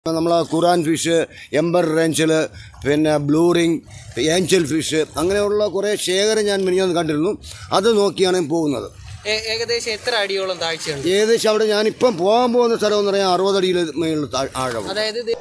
നമ്മൾ ഖുറാൻ fish ember റേഞ്ചിൽ പിന്നെ ബ്ലൂ റിങ് ഏഞ്ചൽ ഫിഷ് അങ്ങനെയുള്ള കുറേ ശേഖരം ഞാൻ മിനിഞ്ഞാന്ന് കണ്ടിരുന്നു അത് നോക്കിയാണ് ഞാൻ പോകുന്നത് ഏ- ഏകദേശം എത്ര അടിയോളം താഴ്ചയുണ്ട് ഏകദേശം അവിടെ ഞാനിപ്പം പോകാൻ പോകുന്ന സ്ഥലം എന്ന് പറയാൻ അറുപതടിയിൽ മേളിൽ താ- ആഴമുണ്ട് അതായത് ഇത്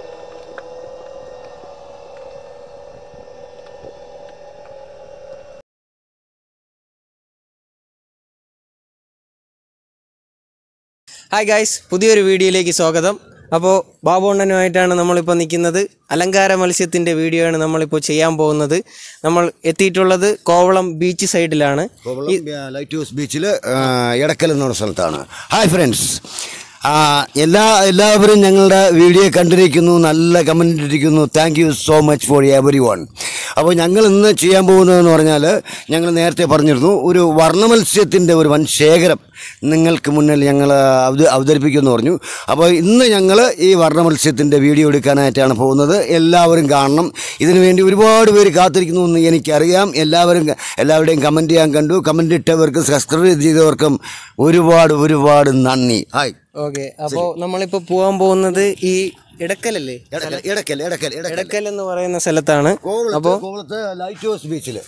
ഹായ് ഗായ്സ് പുതിയൊരു വീഡിയോയിലേക്ക് സ്വാഗതം അപ്പോൾ ബാബുണ്ണനുമായിട്ടാണ് നമ്മളിപ്പോൾ നിൽക്കുന്നത് അലങ്കാര മത്സ്യത്തിൻ്റെ വീഡിയോ ആണ് നമ്മളിപ്പോൾ ചെയ്യാൻ പോകുന്നത് നമ്മൾ എത്തിയിട്ടുള്ളത് കോവളം ബീച്ച് സൈഡിലാണ് കോവളം ലൈറ്റ് ഹൗസ് ബീച്ചിൽ എടക്കൽ എന്ന് പറഞ്ഞ സ്ഥലത്താണ് ഹായ് ഫ്രണ്ട്സ് എല്ലാ എല്ലാവരും ഞങ്ങളുടെ വീഡിയോ കണ്ടിരിക്കുന്നു നല്ല കമൻ്റ് ഇട്ടിരിക്കുന്നു thank you so much for everyone അപ്പോൾ ഞങ്ങൾ ഇന്ന് ചെയ്യാൻ പോകുന്നതെന്ന് പറഞ്ഞാൽ ഞങ്ങൾ നേരത്തെ പറഞ്ഞിരുന്നു ഒരു വർണ്ണമത്സ്യത്തിൻ്റെ ഒരു വൻ ശേഖരം നിങ്ങൾക്ക് മുന്നിൽ ഞങ്ങൾ അവത അവതരിപ്പിക്കുമെന്ന് പറഞ്ഞു അപ്പോൾ ഇന്ന് ഞങ്ങൾ ഈ വർണ്ണമത്സ്യത്തിൻ്റെ വീഡിയോ എടുക്കാനായിട്ടാണ് പോകുന്നത് എല്ലാവരും കാണണം ഇതിനു വേണ്ടി ഒരുപാട് പേര് കാത്തിരിക്കുന്നു എന്ന് എനിക്കറിയാം എല്ലാവരും എല്ലാവരുടെയും കമൻറ്റ് ചെയ്യാൻ കണ്ടു കമൻറ്റ് ഇട്ടവർക്കും സബ്സ്ക്രൈബ് ചെയ്തവർക്കും ഒരുപാട് ഒരുപാട് നന്ദി ഹായ് ഓക്കെ അപ്പോൾ നമ്മളിപ്പോൾ പോകാൻ പോകുന്നത് ഈ ഇടക്കലല്ലേ എടക്കൽ എടക്കൽ എടക്കൽ എടക്കൽ ഇടക്കൽ എന്ന് പറയുന്ന സ്ഥലത്താണ് കോവളത്ത് കോവളത്ത് ലൈറ്റ് ഹൗസ് ബീച്ചിൽ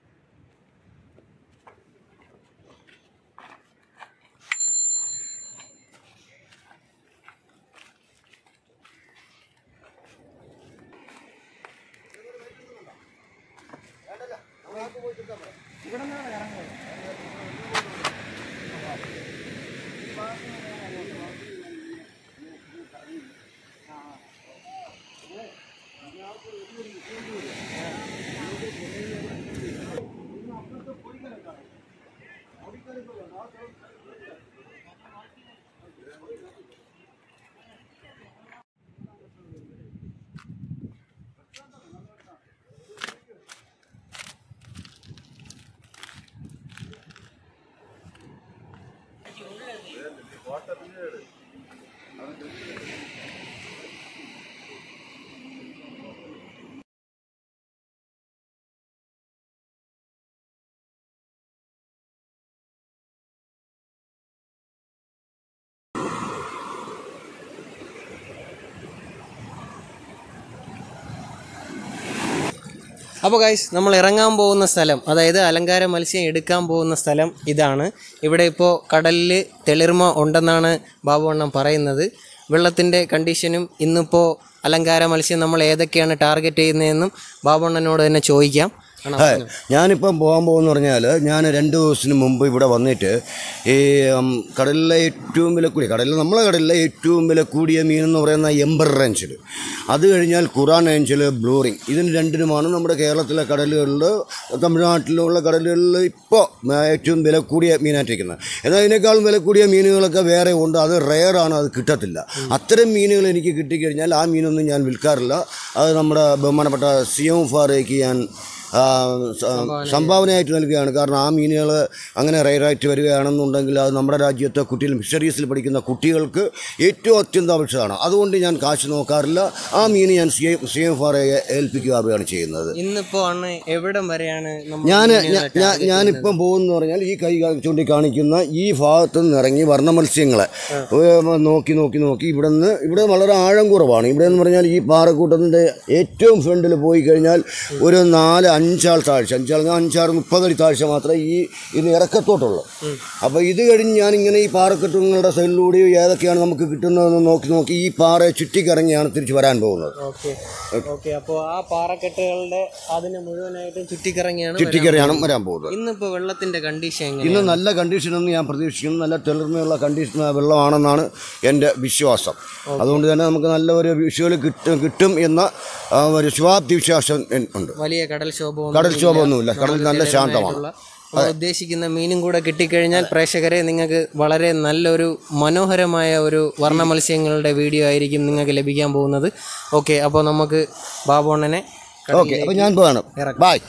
അപ്പോൾ ഗൈസ് നമ്മൾ ഇറങ്ങാൻ പോകുന്ന സ്ഥലം അതായത് അലങ്കാര മത്സ്യം എടുക്കാൻ പോകുന്ന സ്ഥലം ഇതാണ് ഇവിടെ ഇപ്പോൾ കടലിൽ തെളിർമ ഉണ്ടെന്നാണ് ബാബു അണ്ണൻ പറയുന്നത് വെള്ളത്തിൻ്റെ കണ്ടീഷനും ഇന്നിപ്പോൾ അലങ്കാര മത്സ്യം നമ്മൾ ഏതൊക്കെയാണ് ടാർഗറ്റ് ചെയ്യുന്നതെന്നും ബാബു അണ്ണനോട് തന്നെ ചോദിക്കാം അണ്ണാ, പറഞ്ഞോ. ഞാനിപ്പം പോകാൻ പോകുമെന്ന് പറഞ്ഞാൽ ഞാൻ രണ്ട് ദിവസത്തിന് മുമ്പ് ഇവിടെ വന്നിട്ട് ഈ ഉം, കടലിലെ ഏറ്റവും വില കൂടിയ കടലിൽ നമ്മളെ കടലിലെ ഏറ്റവും വില കൂടിയ മീൻ എന്ന് പറയുന്ന എംബർ റേഞ്ചിൽ അത് കഴിഞ്ഞാൽ ഖുറാൻ റേഞ്ചിൽ ബ്ലൂറിങ് ഇതിന് രണ്ടിനുമാണ് നമ്മുടെ കേരളത്തിലെ കടലുകളിൽ തമിഴ്നാട്ടിലുള്ള കടലുകളിൽ ഇപ്പോൾ ഏറ്റവും വില കൂടിയ മീനായിട്ടിരിക്കുന്നത് എന്നാൽ ഇതിനേക്കാളും വില കൂടിയ മീനുകളൊക്കെ വേറെ ഉണ്ട് അത് റെയറാണ് അത് കിട്ടത്തില്ല അത്തരം മീനുകൾ എനിക്ക് കിട്ടിക്കഴിഞ്ഞാൽ ആ മീനൊന്നും ഞാൻ വിൽക്കാറില്ല അത് നമ്മുടെ ബഹുമാനപ്പെട്ട സി എം ഫാറേക്ക് ഞാൻ ആ, സ- സംഭാവനയായിട്ട് നൽകുകയാണ് കാരണം ആ മീനുകൾ അങ്ങനെ റയറായിട്ട് വരികയാണെന്നുണ്ടെങ്കിൽ അത് നമ്മുടെ രാജ്യത്തെ കുട്ടികൾ ഫിഷറീസിൽ പഠിക്കുന്ന കുട്ടികൾക്ക് ഏറ്റവും അത്യന്താപേക്ഷിതമാണ് അതുകൊണ്ട് ഞാൻ കാശ് നോക്കാറില്ല ആ മീൻ ഞാൻ സി എം സി എം ഫാറയെ ഏൽപ്പിക്കുകയാണ് ചെയ്യുന്നത് ഇന്നിപ്പോൾ അണ്ണൻ എവിടം വരെയാണ് നമ്മൾ ഞാൻ മീനുകളെ ഞാൻ target ഞാനിപ്പം പോകുന്ന പറഞ്ഞാൽ ഈ കൈ ചൂണ്ടിക്കാണിക്കുന്ന ഈ ഭാഗത്ത് നിന്ന് ഇറങ്ങി വർണ്ണമത്സ്യങ്ങളെ ഏ, നോക്കി നോക്കി നോക്കി ഇവിടെ നിന്ന് ഇവിടെ വളരെ ആഴം കുറവാണ് ഇവിടെ എന്ന് പറഞ്ഞാൽ ഈ പാറക്കൂട്ടത്തിൻ്റെ ഏറ്റവും ഫ്രണ്ടിൽ പോയി കഴിഞ്ഞാൽ ഒരു നാല് അഞ്ചാൾ താഴ്ച അഞ്ചാൾ അഞ്ചാറ് മുപ്പതടി താഴ്ച മാത്രമേ ഈ ഇത് ഇറക്കത്തോട്ടുള്ളൂ അപ്പോൾ ഇത് കഴിഞ്ഞ് ഞാനിങ്ങനെ ഈ പാറക്കെട്ടുകളുടെ സൈഡിലൂടെ ഏതൊക്കെയാണ് നമുക്ക് കിട്ടുന്നതെന്ന് നോക്കി നോക്കി ഈ പാറയെ ചുറ്റിക്കറങ്ങിയാണ് തിരിച്ച് വരാൻ പോകുന്നത് ഓക്കെ ഓക്കെ അപ്പോൾ ആ പാറക്കെട്ടുകളുടെ അതിന് മുഴുവനായിട്ടും ചുറ്റിക്കറങ്ങിയാണ് ചുറ്റിക്കറയാണ് വരാൻ പോകുന്നത് ഇന്നിപ്പോൾ വെള്ളത്തിന്റെ കണ്ടീഷൻ എങ്ങനെ ഇന്ന് നല്ല കണ്ടീഷനെന്ന് ഞാൻ പ്രതീക്ഷിക്കുന്നു നല്ല തെളിർമയുള്ള കണ്ടീഷൻ വെള്ളമാണെന്നാണ് എൻ്റെ വിശ്വാസം അതുകൊണ്ട് തന്നെ നമുക്ക് നല്ല ഒരു വിഷ്വൽ കിട്ടും കിട്ടും എന്ന ആ, ഒരു ശുഭാപ്തി വിശ്വാസം എൻ- ഉണ്ട് വലിയ കടൽക്ഷോഭം കടൽ ശോഭമൊന്നുമില്ല കടൽ നല്ല ശാന്തമാണ് നമ്മൾ ഉദ്ദേശിക്കുന്ന മീനും കൂടെ കിട്ടിക്കഴിഞ്ഞാൽ പ്രേക്ഷകരെ നിങ്ങൾക്ക് വളരെ നല്ലൊരു മനോഹരമായ ഒരു വർണ്ണ മത്സ്യങ്ങളുടെ വീഡിയോ ആയിരിക്കും നിങ്ങൾക്ക് ലഭിക്കാൻ പോകുന്നത് ഓക്കെ അപ്പോൾ നമുക്ക് ബാബുണ്ണനെ ഓക്കെ അപ്പോൾ ഞാൻ പോവാണ് ബായ്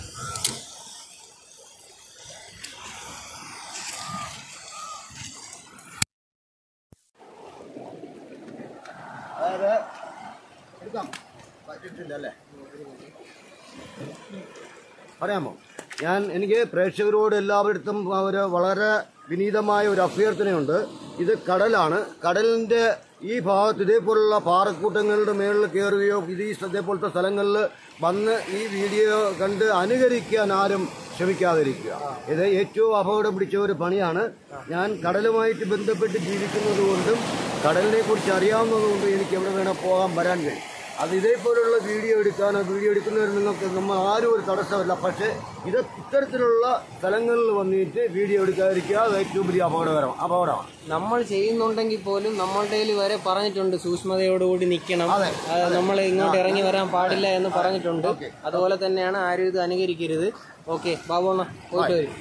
പറയാമോ ഞാൻ എനിക്ക് പ്രേക്ഷകരോട് എല്ലാവരിടത്തും ഒരു വളരെ വിനീതമായ ഒരു അഭ്യർത്ഥനയുണ്ട് ഇത് കടലാണ് കടലിൻ്റെ ഈ ഭാഗത്ത് ഇതേപോലുള്ള പാറക്കൂട്ടങ്ങളുടെ മേളിൽ കയറുകയോ ഇത് ഈ ഇതേപോലത്തെ സ്ഥലങ്ങളിൽ വന്ന് ഈ വീഡിയോ കണ്ട് അനുകരിക്കാൻ ആരും ശ്രമിക്കാതിരിക്കുക ഇത് ഏറ്റവും അപകടം പിടിച്ച ഒരു പണിയാണ് ഞാൻ കടലുമായിട്ട് ബന്ധപ്പെട്ട് ജീവിക്കുന്നത് കൊണ്ടും കടലിനെ കുറിച്ച് അറിയാവുന്നതുകൊണ്ടും എനിക്ക് എവിടെ വേണേൽ പോകാൻ വരാൻ കഴിയും അത് ഇതേപോലുള്ള വീഡിയോ എടുക്കാനോ വീഡിയോ എടുക്കുന്നതിന് നിങ്ങൾക്ക് നമ്മൾ ആരും ഒരു തടസ്സമല്ല പക്ഷേ ഇത് ഇത്തരത്തിലുള്ള സ്ഥലങ്ങളിൽ വന്നിട്ട് വീഡിയോ എടുക്കാതിരിക്കുക അത് ഏറ്റവും വലിയ അപകടകരം അപകടമാണ് നമ്മൾ ചെയ്യുന്നുണ്ടെങ്കിൽ പോലും നമ്മളുടെ കയ്യിൽ വരെ പറഞ്ഞിട്ടുണ്ട് സൂക്ഷ്മതയോടുകൂടി നിൽക്കണം അതെ. നമ്മൾ ഇങ്ങോട്ട് ഇറങ്ങി വരാൻ പാടില്ല എന്ന് പറഞ്ഞിട്ടുണ്ട് അതുപോലെ തന്നെയാണ് ആരും ഇത് അനുകരിക്കരുത് ഓക്കെ ബാബുണ്ണ പോയിട്ട് വരും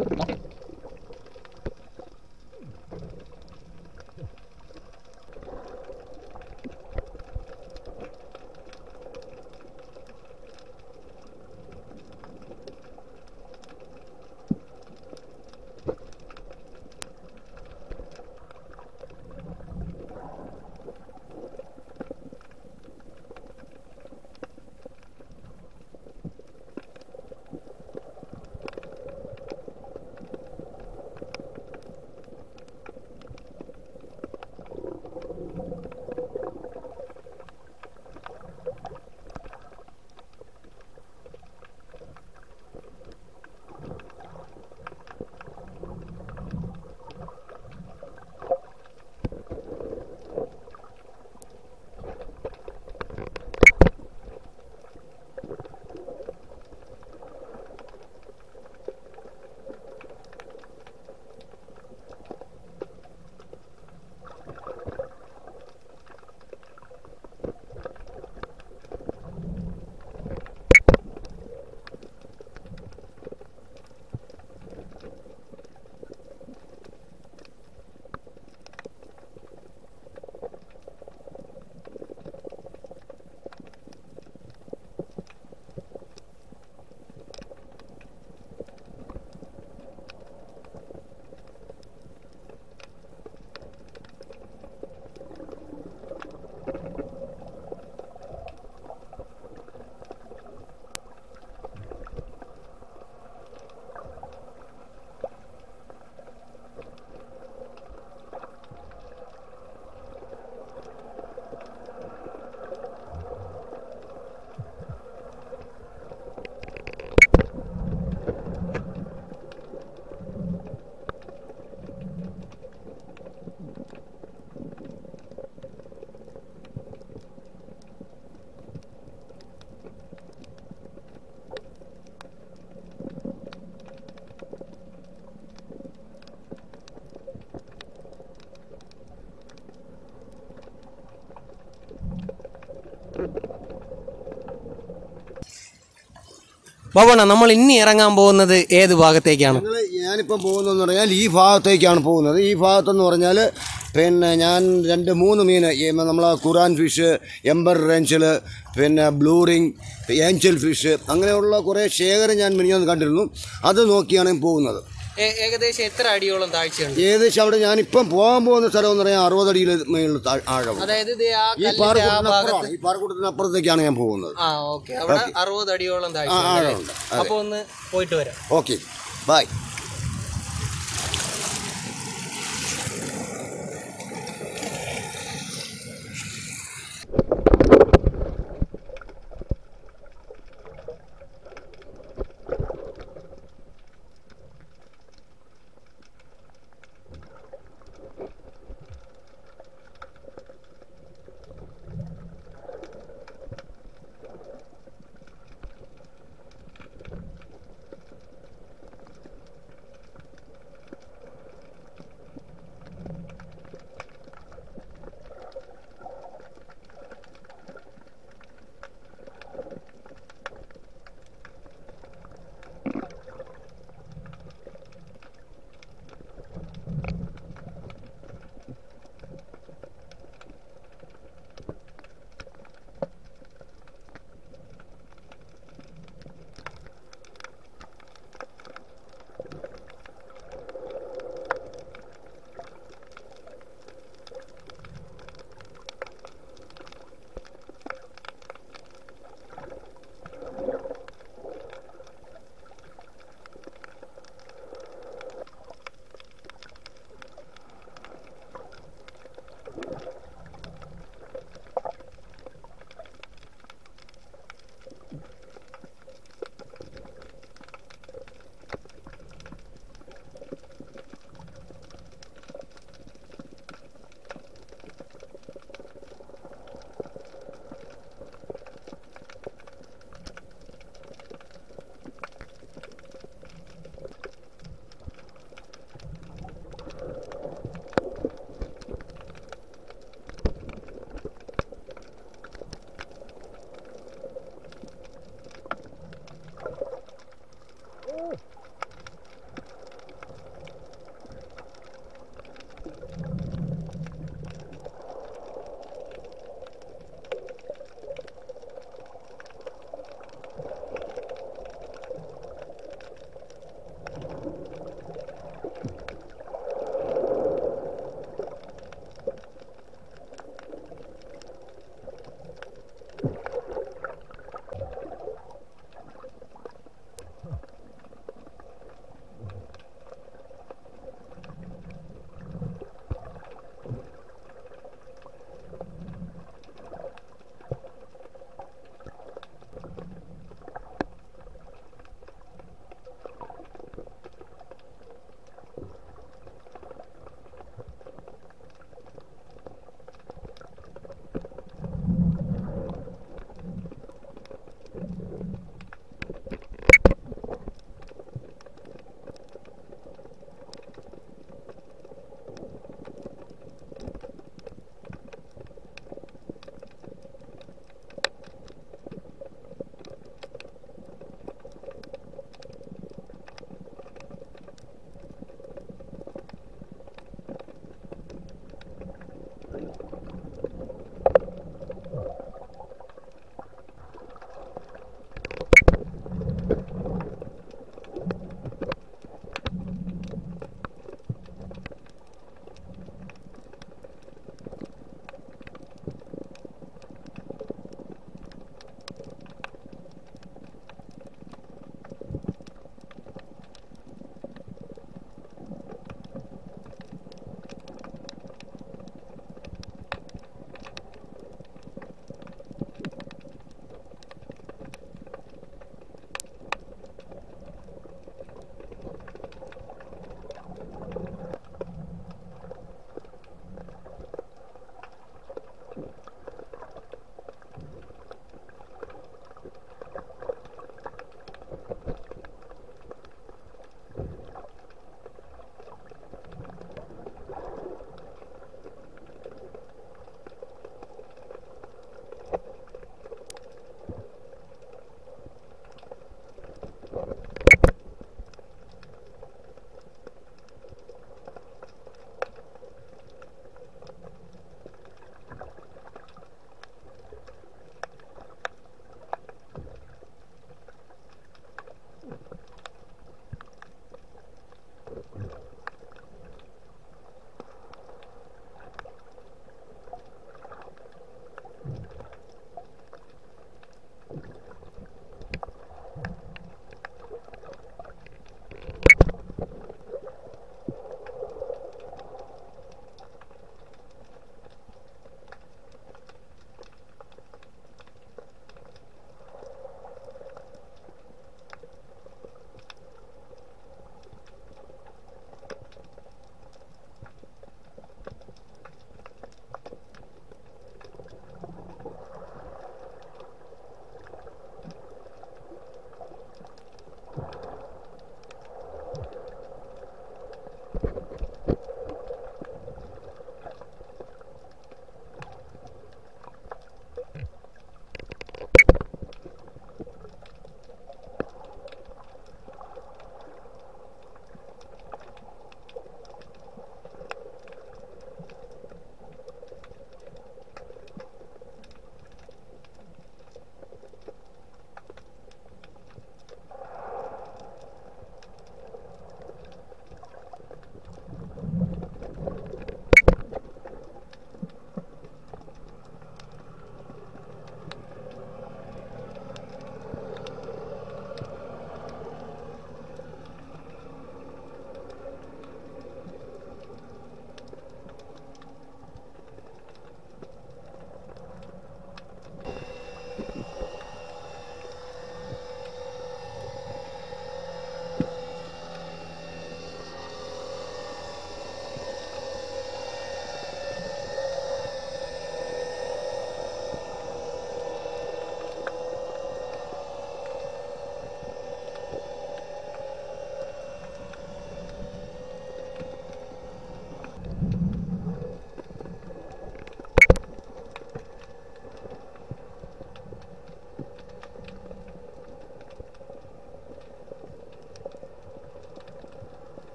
ബാബുണ്ണ നമ്മൾ ഇനി ഇറങ്ങാൻ പോകുന്നത് ഏത് ഭാഗത്തേക്കാണ് ഞങ്ങൾ ഞാനിപ്പോൾ പോകുന്നതെന്ന് പറഞ്ഞാൽ ഈ ഭാഗത്തേക്കാണ് പോകുന്നത് ഈ ഭാഗത്തെന്ന് പറഞ്ഞാൽ പിന്നെ ഞാൻ രണ്ട് മൂന്ന് മീൻ ഈ നമ്മളെ ഖുറാൻ ഫിഷ് എംബർ റേഞ്ചിൽ പിന്നെ ബ്ലൂറിങ് ഏഞ്ചൽ ഫിഷ് അങ്ങനെയുള്ള കുറേ ശേഖരം ഞാൻ മിനിഞ്ഞാന്ന് കണ്ടിരുന്നു അത് നോക്കിയാണ് ഞാൻ പോകുന്നത് ഏ- ഏകദേശം എത്ര അടിയോളം താഴ്ചയുണ്ട് ഏകദേശം അവിടെ ഞാനിപ്പം പോകാൻ പോകുന്ന സ്ഥലം എന്ന് പറഞ്ഞാൽ അറുപതടിയിൽ മേളിൽ താ- ആഴം അതായത് ഇത് ആ ഈ കല്ലിന്റെ ആ ഭാഗത്ത് പാറക്കൂട്ടത്തിനപ്പുറമാണ് ഈ പാറക്കൂട്ടത്തിന് അപ്പുറത്തേക്കാണ് ഞാൻ പോകുന്നത് ആ ഓക്കെ അവിടെ അറുപത് അടിയോളം താഴ്ച ആ, ആഴമുണ്ട്. അതെ. അപ്പൊ ഒന്ന് പോയിട്ട് വരാം ഓക്കെ ബൈ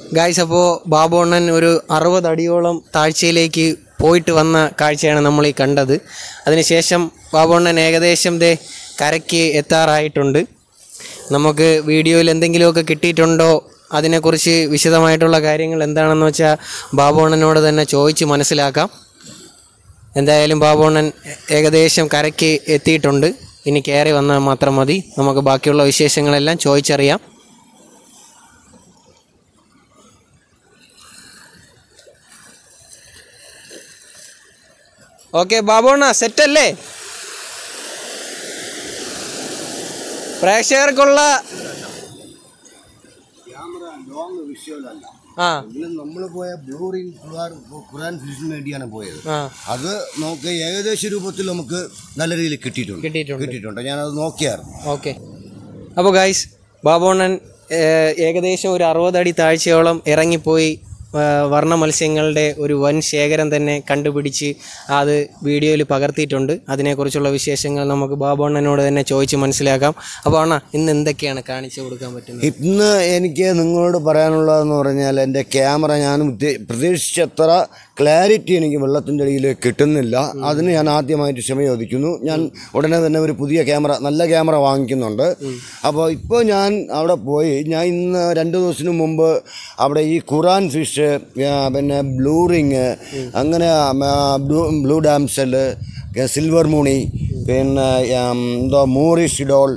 ഗായ്സ് അപ്പോൾ ബാബു അണ്ണൻ ഒരു അറുപത് അടിയോളം താഴ്ചയിലേക്ക് പോയിട്ട് വന്ന കാഴ്ചയാണ് നമ്മൾ ഈ കണ്ടത് അതിനുശേഷം ബാബു അണ്ണൻ ഏകദേശം ദേ കരയ്ക്ക് എത്താറായിട്ടുണ്ട് നമുക്ക് വീഡിയോയിൽ എന്തെങ്കിലുമൊക്കെ കിട്ടിയിട്ടുണ്ടോ അതിനെക്കുറിച്ച് വിശദമായിട്ടുള്ള കാര്യങ്ങൾ എന്താണെന്ന് വെച്ചാൽ ബാബു അണ്ണനോട് തന്നെ ചോദിച്ച് മനസ്സിലാക്കാം എന്തായാലും ബാബു അണ്ണൻ ഏകദേശം കരയ്ക്ക് എത്തിയിട്ടുണ്ട് ഇനി കയറി വന്നാൽ മാത്രം മതി നമുക്ക് ബാക്കിയുള്ള വിശേഷങ്ങളെല്ലാം ചോദിച്ചറിയാം ഓക്കെ ബാബുണ്ണ സെറ്റല്ലേ പ്രേക്ഷകർക്കുള്ള ക്യാമറ ലോങ് വിഷ്വലല്ല ആ നമ്മൾ പോയ ബ്ലൂറിംഗ് ഖുറാൻ ഫിഷിന് വേണ്ടിയാണ് പോയത് ആ അത് നോക്കി ഏകദേശ രൂപത്തിൽ നമുക്ക് നല്ല രീതിയിൽ കിട്ടിയിട്ടുണ്ട് കിട്ടിയിട്ടുണ്ട് കിട്ടിയിട്ടുണ്ട് ഞാനത് നോക്കിയായിരുന്നു ഓക്കെ അപ്പോൾ ഗായ്സ് ബാബുണ്ണൻ ഏകദേശം ഒരു അറുപതടി താഴ്ചയോളം ഇറങ്ങിപ്പോയി ആ, വർണ്ണ മത്സ്യങ്ങളുടെ ഒരു വൻ ശേഖരം തന്നെ കണ്ടുപിടിച്ച് അത് വീഡിയോയിൽ പകർത്തിയിട്ടുണ്ട് അതിനെക്കുറിച്ചുള്ള വിശേഷങ്ങൾ നമുക്ക് ബാബുണ്ണനോട് തന്നെ ചോദിച്ച് മനസ്സിലാക്കാം അപ്പോൾ അണ്ണ ഇന്ന് എന്തൊക്കെയാണ് കാണിച്ചു കൊടുക്കാൻ പറ്റുന്നത് ഇന്ന് എനിക്ക് നിങ്ങളോട് പറയാനുള്ളതെന്ന് പറഞ്ഞാൽ എൻ്റെ ക്യാമറ ഞാൻ ഉദ്ദേ- പ്രതീക്ഷിച്ചത്ര ക്ലാരിറ്റി എനിക്ക് വെള്ളത്തിൻ്റെ അടിയിൽ കിട്ടുന്നില്ല അതിന് ഞാൻ ആദ്യമായിട്ട് ക്ഷമ ചോദിക്കുന്നു ഞാൻ ഉടനെ തന്നെ ഒരു പുതിയ ക്യാമറ നല്ല ക്യാമറ വാങ്ങിക്കുന്നുണ്ട് അപ്പോൾ ഇപ്പോൾ ഞാൻ അവിടെ പോയി ഞാൻ ഇന്ന് രണ്ട് ദിവസത്തിന് മുമ്പ് അവിടെ ഈ ഖുറാൻ ഫിഷ് പിന്നെ ബ്ലൂ റിങ് അങ്ങനെ ആ, blue blue damsel silver moony പിന്നെ ഉം, എന്തോ മൂറിഷ് ഡോൾ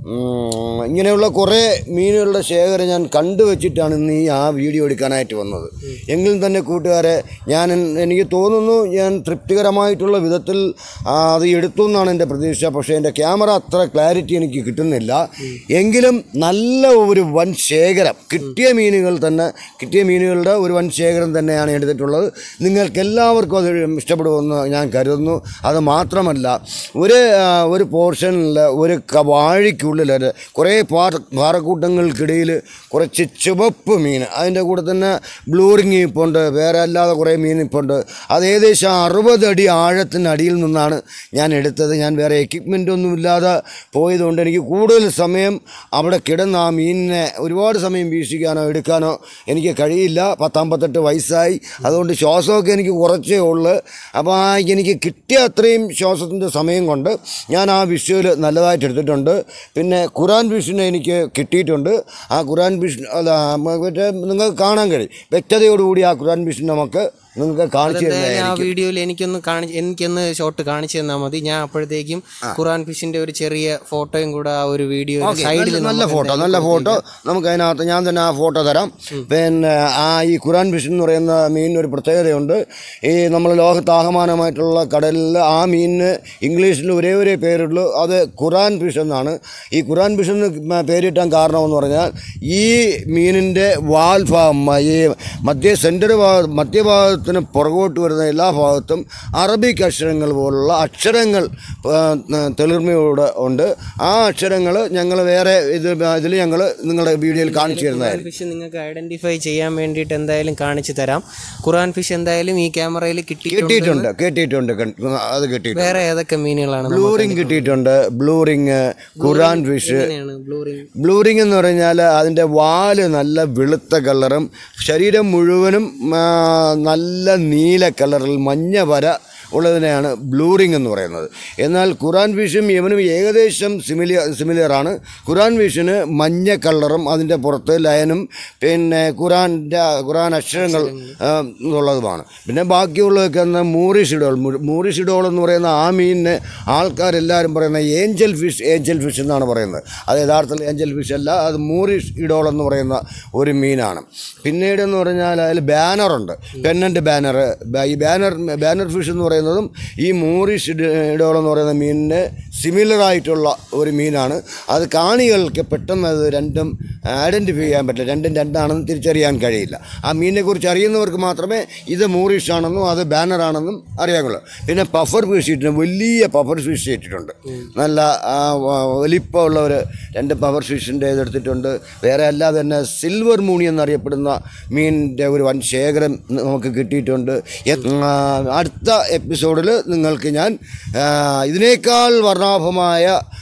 ഉം, ഇങ്ങനെയുള്ള കുറേ മീനുകളുടെ ശേഖരം ഞാൻ കണ്ടുവച്ചിട്ടാണ് ഇന്ന് ഈ ആ വീഡിയോ എടുക്കാനായിട്ട് വന്നത് എങ്കിലും തന്നെ കൂട്ടുകാരെ ഞാൻ എനിക്ക് തോന്നുന്നു ഞാൻ തൃപ്തികരമായിട്ടുള്ള വിധത്തിൽ ആ, അത് എടുത്തു എന്നാണ് എൻ്റെ പ്രതീക്ഷ പക്ഷേ എൻ്റെ ക്യാമറ അത്ര ക്ലാരിറ്റി എനിക്ക് കിട്ടുന്നില്ല എങ്കിലും നല്ല ഒരു വൻ ശേഖരം കിട്ടിയ മീനുകൾ തന്നെ കിട്ടിയ മീനുകളുടെ ഒരു വൻ ശേഖരം തന്നെയാണ് എടുത്തിട്ടുള്ളത് നിങ്ങൾക്ക് എല്ലാവർക്കും അത് ഇഷ്ടപ്പെടുമെന്ന് ഞാൻ കരുതുന്നു അത് മാത്രമല്ല ഒരു ആ, ഒരു പോർഷനിൽ ഒരു ക- വാഴയ്ക്കുള്ളിൽ ഒരു കുറേ പാറ പാറക്കൂട്ടങ്ങൾക്കിടയിൽ കുറച്ച് ചുവപ്പ് മീൻ അതിൻ്റെ കൂടെ തന്നെ ബ്ലൂറിങ് ഇപ്പുണ്ട് വേറെ അല്ലാതെ കുറേ മീൻ ഇപ്പുണ്ട് അത് ഏകദേശം അറുപത് അടി ആഴത്തിനടിയിൽ നിന്നാണ് ഞാൻ എടുത്തത് ഞാൻ വേറെ എക്യുപ്മെൻ്റ് ഒന്നും ഇല്ലാതെ പോയതുകൊണ്ട് എനിക്ക് കൂടുതൽ സമയം അവിടെ കിടന്ന് ആ മീനിനെ ഒരുപാട് സമയം വീക്ഷിക്കാനോ എടുക്കാനോ എനിക്ക് കഴിയില്ല പത്തമ്പത്തെട്ട് വയസ്സായി അതുകൊണ്ട് ശ്വാസമൊക്കെ എനിക്ക് കുറച്ചേ ഉള്ളൂ അപ്പോൾ ആ എനിക്ക് കിട്ടിയ അത്രയും ശ്വാസത്തിൻ്റെ സമയം കൊണ്ട് ഞാൻ ആ വിഷ്വൽ നല്ലതായിട്ട് എടുത്തിട്ടുണ്ട് പിന്നെ ഖുറാൻ വിഷന് എനിക്ക് കിട്ടിയിട്ടുണ്ട് ആ ഖുറാൻ വിഷൻ അല്ല മറ്റേ നിങ്ങൾക്ക് കാണാൻ കഴിയും വ്യക്തതയോടുകൂടി ആ ഖുറാൻ വിഷൻ നമുക്ക് നിങ്ങൾക്ക് കാണിച്ചു എന്തായാലും ആ തരുന്നതായിരിക്കും വീഡിയോയിൽ എനിക്കൊന്ന് കാണി എനിക്കൊന്ന് ഷോട്ട് കാണിച്ചു തന്നാൽ മതി ഞാൻ അപ്പോഴത്തേക്കും ഖുറാൻ ഫിഷിന്റെ ഒരു ചെറിയ ഫോട്ടോയും കൂടെ ആ ഒരു വീഡിയോ സൈഡിൽ നല്ല- നല്ല ഫോട്ടോ നല്ല ഫോട്ടോ നമുക്ക് അതിനകത്ത് ഞാൻ തന്നെ ആ ഫോട്ടോ തരാം പിന്നെ ആ ഈ ഖുറാൻ ഫിഷ് എന്ന് പറയുന്ന മീനിന് ഒരു പ്രത്യേകതയുണ്ട് ഈ നമ്മൾ ലോകത്താകമാനമായിട്ടുള്ള കടലിൽ ആ മീനിന് ഇംഗ്ലീഷിൽ ഒരേ ഒരേ പേരുള്ളൂ അത് ഖുറാൻ ഫിഷ് എന്നാണ് ഈ ഖുറാൻ ഫിഷ് എന്ന് മ- പേരിട്ടാൻ കാരണമെന്ന് പറഞ്ഞാൽ ഈ മീനിൻ്റെ വാൽ ഭാഗം ഈ മധ്യ സെൻറ്റർ ഭാഗ മധ്യഭാഗത്തിന് പുറകോട്ട് വരുന്ന എല്ലാ ഭാഗത്തും അറബിക് അക്ഷരങ്ങൾ പോലുള്ള അക്ഷരങ്ങൾ ആ, തെളിർമയോടെ ഉണ്ട് ആ അക്ഷരങ്ങൾ ഞങ്ങൾ വേറെ ഇത് ഇതിൽ ഞങ്ങൾ നിങ്ങളുടെ വീഡിയോയിൽ കാണിച്ചു തരുന്നതായിരിക്കും ഫിഷ് നിങ്ങൾക്ക് ഐഡന്റിഫൈ ചെയ്യാൻ വേണ്ടിയിട്ട് എന്തായാലും കാണിച്ചു തരാം ഖുറാൻ ഫിഷ് എന്തായാലും ഈ ക്യാമറയിൽ കിട്ടിയിട്ടുണ്ട് കിട്ടിയിട്ടുണ്ട് കിട്ടിയിട്ടുണ്ട് കൺ- അത് കിട്ടിയിട്ടുണ്ട് വേറെ ഏതൊക്കെ മീനുകളാണ് ബ്ലൂ റിങ് കിട്ടിയിട്ടുണ്ട് ബ്ലൂ റിങ് ഖുറാൻ ഫിഷ് എങ്ങനെയാണ് ബ്ലൂ റിംഗ് ബ്ലൂ റിംഗ് എന്ന് പറഞ്ഞാൽ അതിൻ്റെ വാല് നല്ല വെളുത്ത കളറും ശരീരം മുഴുവനും ആ, നല്ല നീല കളറിൽ മഞ്ഞ വര ഉള്ളതിനെയാണ് ബ്ലൂ റിംഗ് എന്ന് പറയുന്നത് എന്നാൽ ഖുറാൻ ഫിഷും യവനും ഏകദേശം സിമിലിയ സിമിലിയറാണ് ഖുറാൻ ഫിഷിന് മഞ്ഞ കളറും അതിൻ്റെ പുറത്ത് ലയനും പിന്നെ ഖുറാൻ്റെ ഖുറാൻ അക്ഷരങ്ങൾ ആ, ഉള്ളതുമാണ് പിന്നെ ബാക്കിയുള്ളതൊക്കെ എന്നാൽ മൂറിഷിഡോൾ മൂറിഷിഡോൾ എന്ന് പറയുന്ന ആ മീനിന് ആൾക്കാരെല്ലാവരും പറയുന്ന ഏഞ്ചൽ ഫിഷ് ഏഞ്ചൽ ഫിഷ് എന്നാണ് പറയുന്നത് അത് യഥാർത്ഥത്തിൽ ഏഞ്ചൽ ഫിഷ് അല്ല അത് മൂറിഷ് ഇഡോൾ എന്ന് പറയുന്ന ഒരു മീനാണ് പിന്നീട് എന്ന് പറഞ്ഞാൽ അതിൽ ബാനറുണ്ട് പെന്നൻ്റ് ബാനർ ഈ ബാനർ ബാനർ ഫിഷ് എന്ന് പറയുന്നതും ഈ മൂറിഷ് ഇഡ- ഇഡോൾ എന്ന് പറയുന്ന മീനിന് സിമിലർ ആയിട്ടുള്ള ഒരു മീനാണ് അത് കാണികൾക്ക് പെട്ടെന്ന് അത് രണ്ടും ഐഡൻറ്റിഫൈ ചെയ്യാൻ പറ്റില്ല രണ്ടും രണ്ടാണെന്ന് തിരിച്ചറിയാൻ കഴിയില്ല ആ മീനിനെ കുറിച്ച് അറിയുന്നവർക്ക് മാത്രമേ ഇത് മൂറിഷ് ആണെന്നും അത് ബാനർ ആണെന്നും അറിയാനുള്ളൂ പിന്നെ പഫർ ഫിഷ് ഇട്ടിട്ടുണ്ട് വലിയ പഫർ ഫിഷ് ഇട്ടിട്ടുണ്ട് നല്ല ആ, വ- വലിപ്പമുള്ള ഒരു രണ്ട് പവർ ഫിഷിൻ്റെ ഇതെടുത്തിട്ടുണ്ട് വേറെ അല്ലാതെ തന്നെ സിൽവർ മൂണി എന്നറിയപ്പെടുന്ന മീനിൻ്റെ ഒരു വൻ ശേഖരം നമുക്ക് കിട്ടിയിട്ടുണ്ട് എ- ആ, അടുത്ത എപ്പിസോഡിൽ നിങ്ങൾക്ക് ഞാൻ ആ, ഇതിനേക്കാൾ വർണ്ണാഭമായ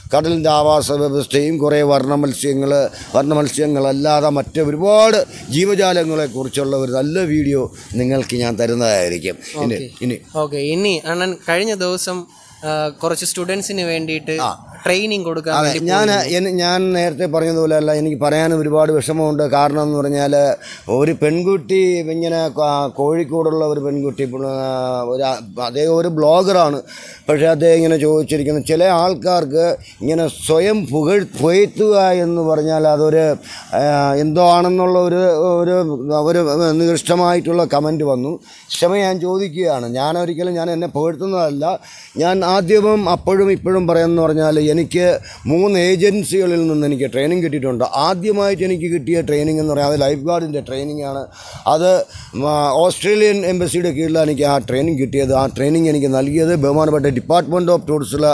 കടലിൻ്റെ ആവാസ വ്യവസ്ഥയും കുറേ വർണ്ണ മത്സ്യങ്ങൾ വർണ്ണ മത്സ്യങ്ങളല്ലാതെ മറ്റ് ഒരുപാട് ജീവജാലങ്ങളെക്കുറിച്ചുള്ള ഒരു നല്ല വീഡിയോ നിങ്ങൾക്ക് ഞാൻ തരുന്നതായിരിക്കും ഇനി ഇനി ഓക്കെ ഇനി അണ്ണൻ കഴിഞ്ഞ ദിവസം ആ, കുറച്ച് സ്റ്റുഡൻസിന് വേണ്ടിയിട്ട് ട്രെയിനിങ് കൊടുക്കാൻ അതെ വേണ്ടി ഞാൻ എൻ- ഞാൻ നേരത്തെ പറഞ്ഞതുപോലെ അല്ല എനിക്ക് പറയാൻ ഒരുപാട് വിഷമമുണ്ട് കാരണം എന്ന് പറഞ്ഞാൽ ഒരു പെൺകുട്ടി ഇങ്ങനെ ക- കോഴിക്കോടുള്ള ഒരു പെൺകുട്ടി ഇപ്പോൾ, ആ, ഒരു ആ- അദ്ദേഹം ഒരു ബ്ലോഗറാണ് പക്ഷേ അദ്ദേഹം ഇങ്ങനെ ചോദിച്ചിരിക്കുന്നത് ചില ആൾക്കാർക്ക് ഇങ്ങനെ സ്വയം പുകഴ് പുകഴ്ത്തുക എന്ന് പറഞ്ഞാൽ അതൊരു ആ, എന്തോ ആണെന്നുള്ള ഒരു ഒരു ഒരു നികൃഷ്ടമായിട്ടുള്ള കമൻറ്റ് വന്നു ക്ഷമ ഞാൻ ചോദിക്കുകയാണ് ഞാൻ ഒരിക്കലും ഞാൻ എന്നെ പുകഴ്ത്തുന്നതല്ല ഞാൻ ആദ്യവും അപ്പോഴും ഇപ്പോഴും പറയുമെന്ന് പറഞ്ഞാൽ എനിക്ക് മൂന്ന് ഏജൻസികളിൽ നിന്ന് എനിക്ക് ട്രെയിനിങ് കിട്ടിയിട്ടുണ്ട് ആദ്യമായിട്ട് എനിക്ക് കിട്ടിയ ട്രെയിനിങ് എന്ന് പറയുന്നത് ലൈഫ് ഗാർഡിൻ്റെ ട്രെയിനിങ് ആണ് അത് ആ, ഓസ്ട്രേലിയൻ എംബസിയുടെ കീഴിലാണ് എനിക്ക് ആ ട്രെയിനിങ് കിട്ടിയത് ആ ട്രെയിനിങ് എനിക്ക് നൽകിയത് ബഹുമാനപ്പെട്ട ഡിപ്പാർട്ട്മെൻറ്റ് ഓഫ് ടൂറിസ്റ്റിലെ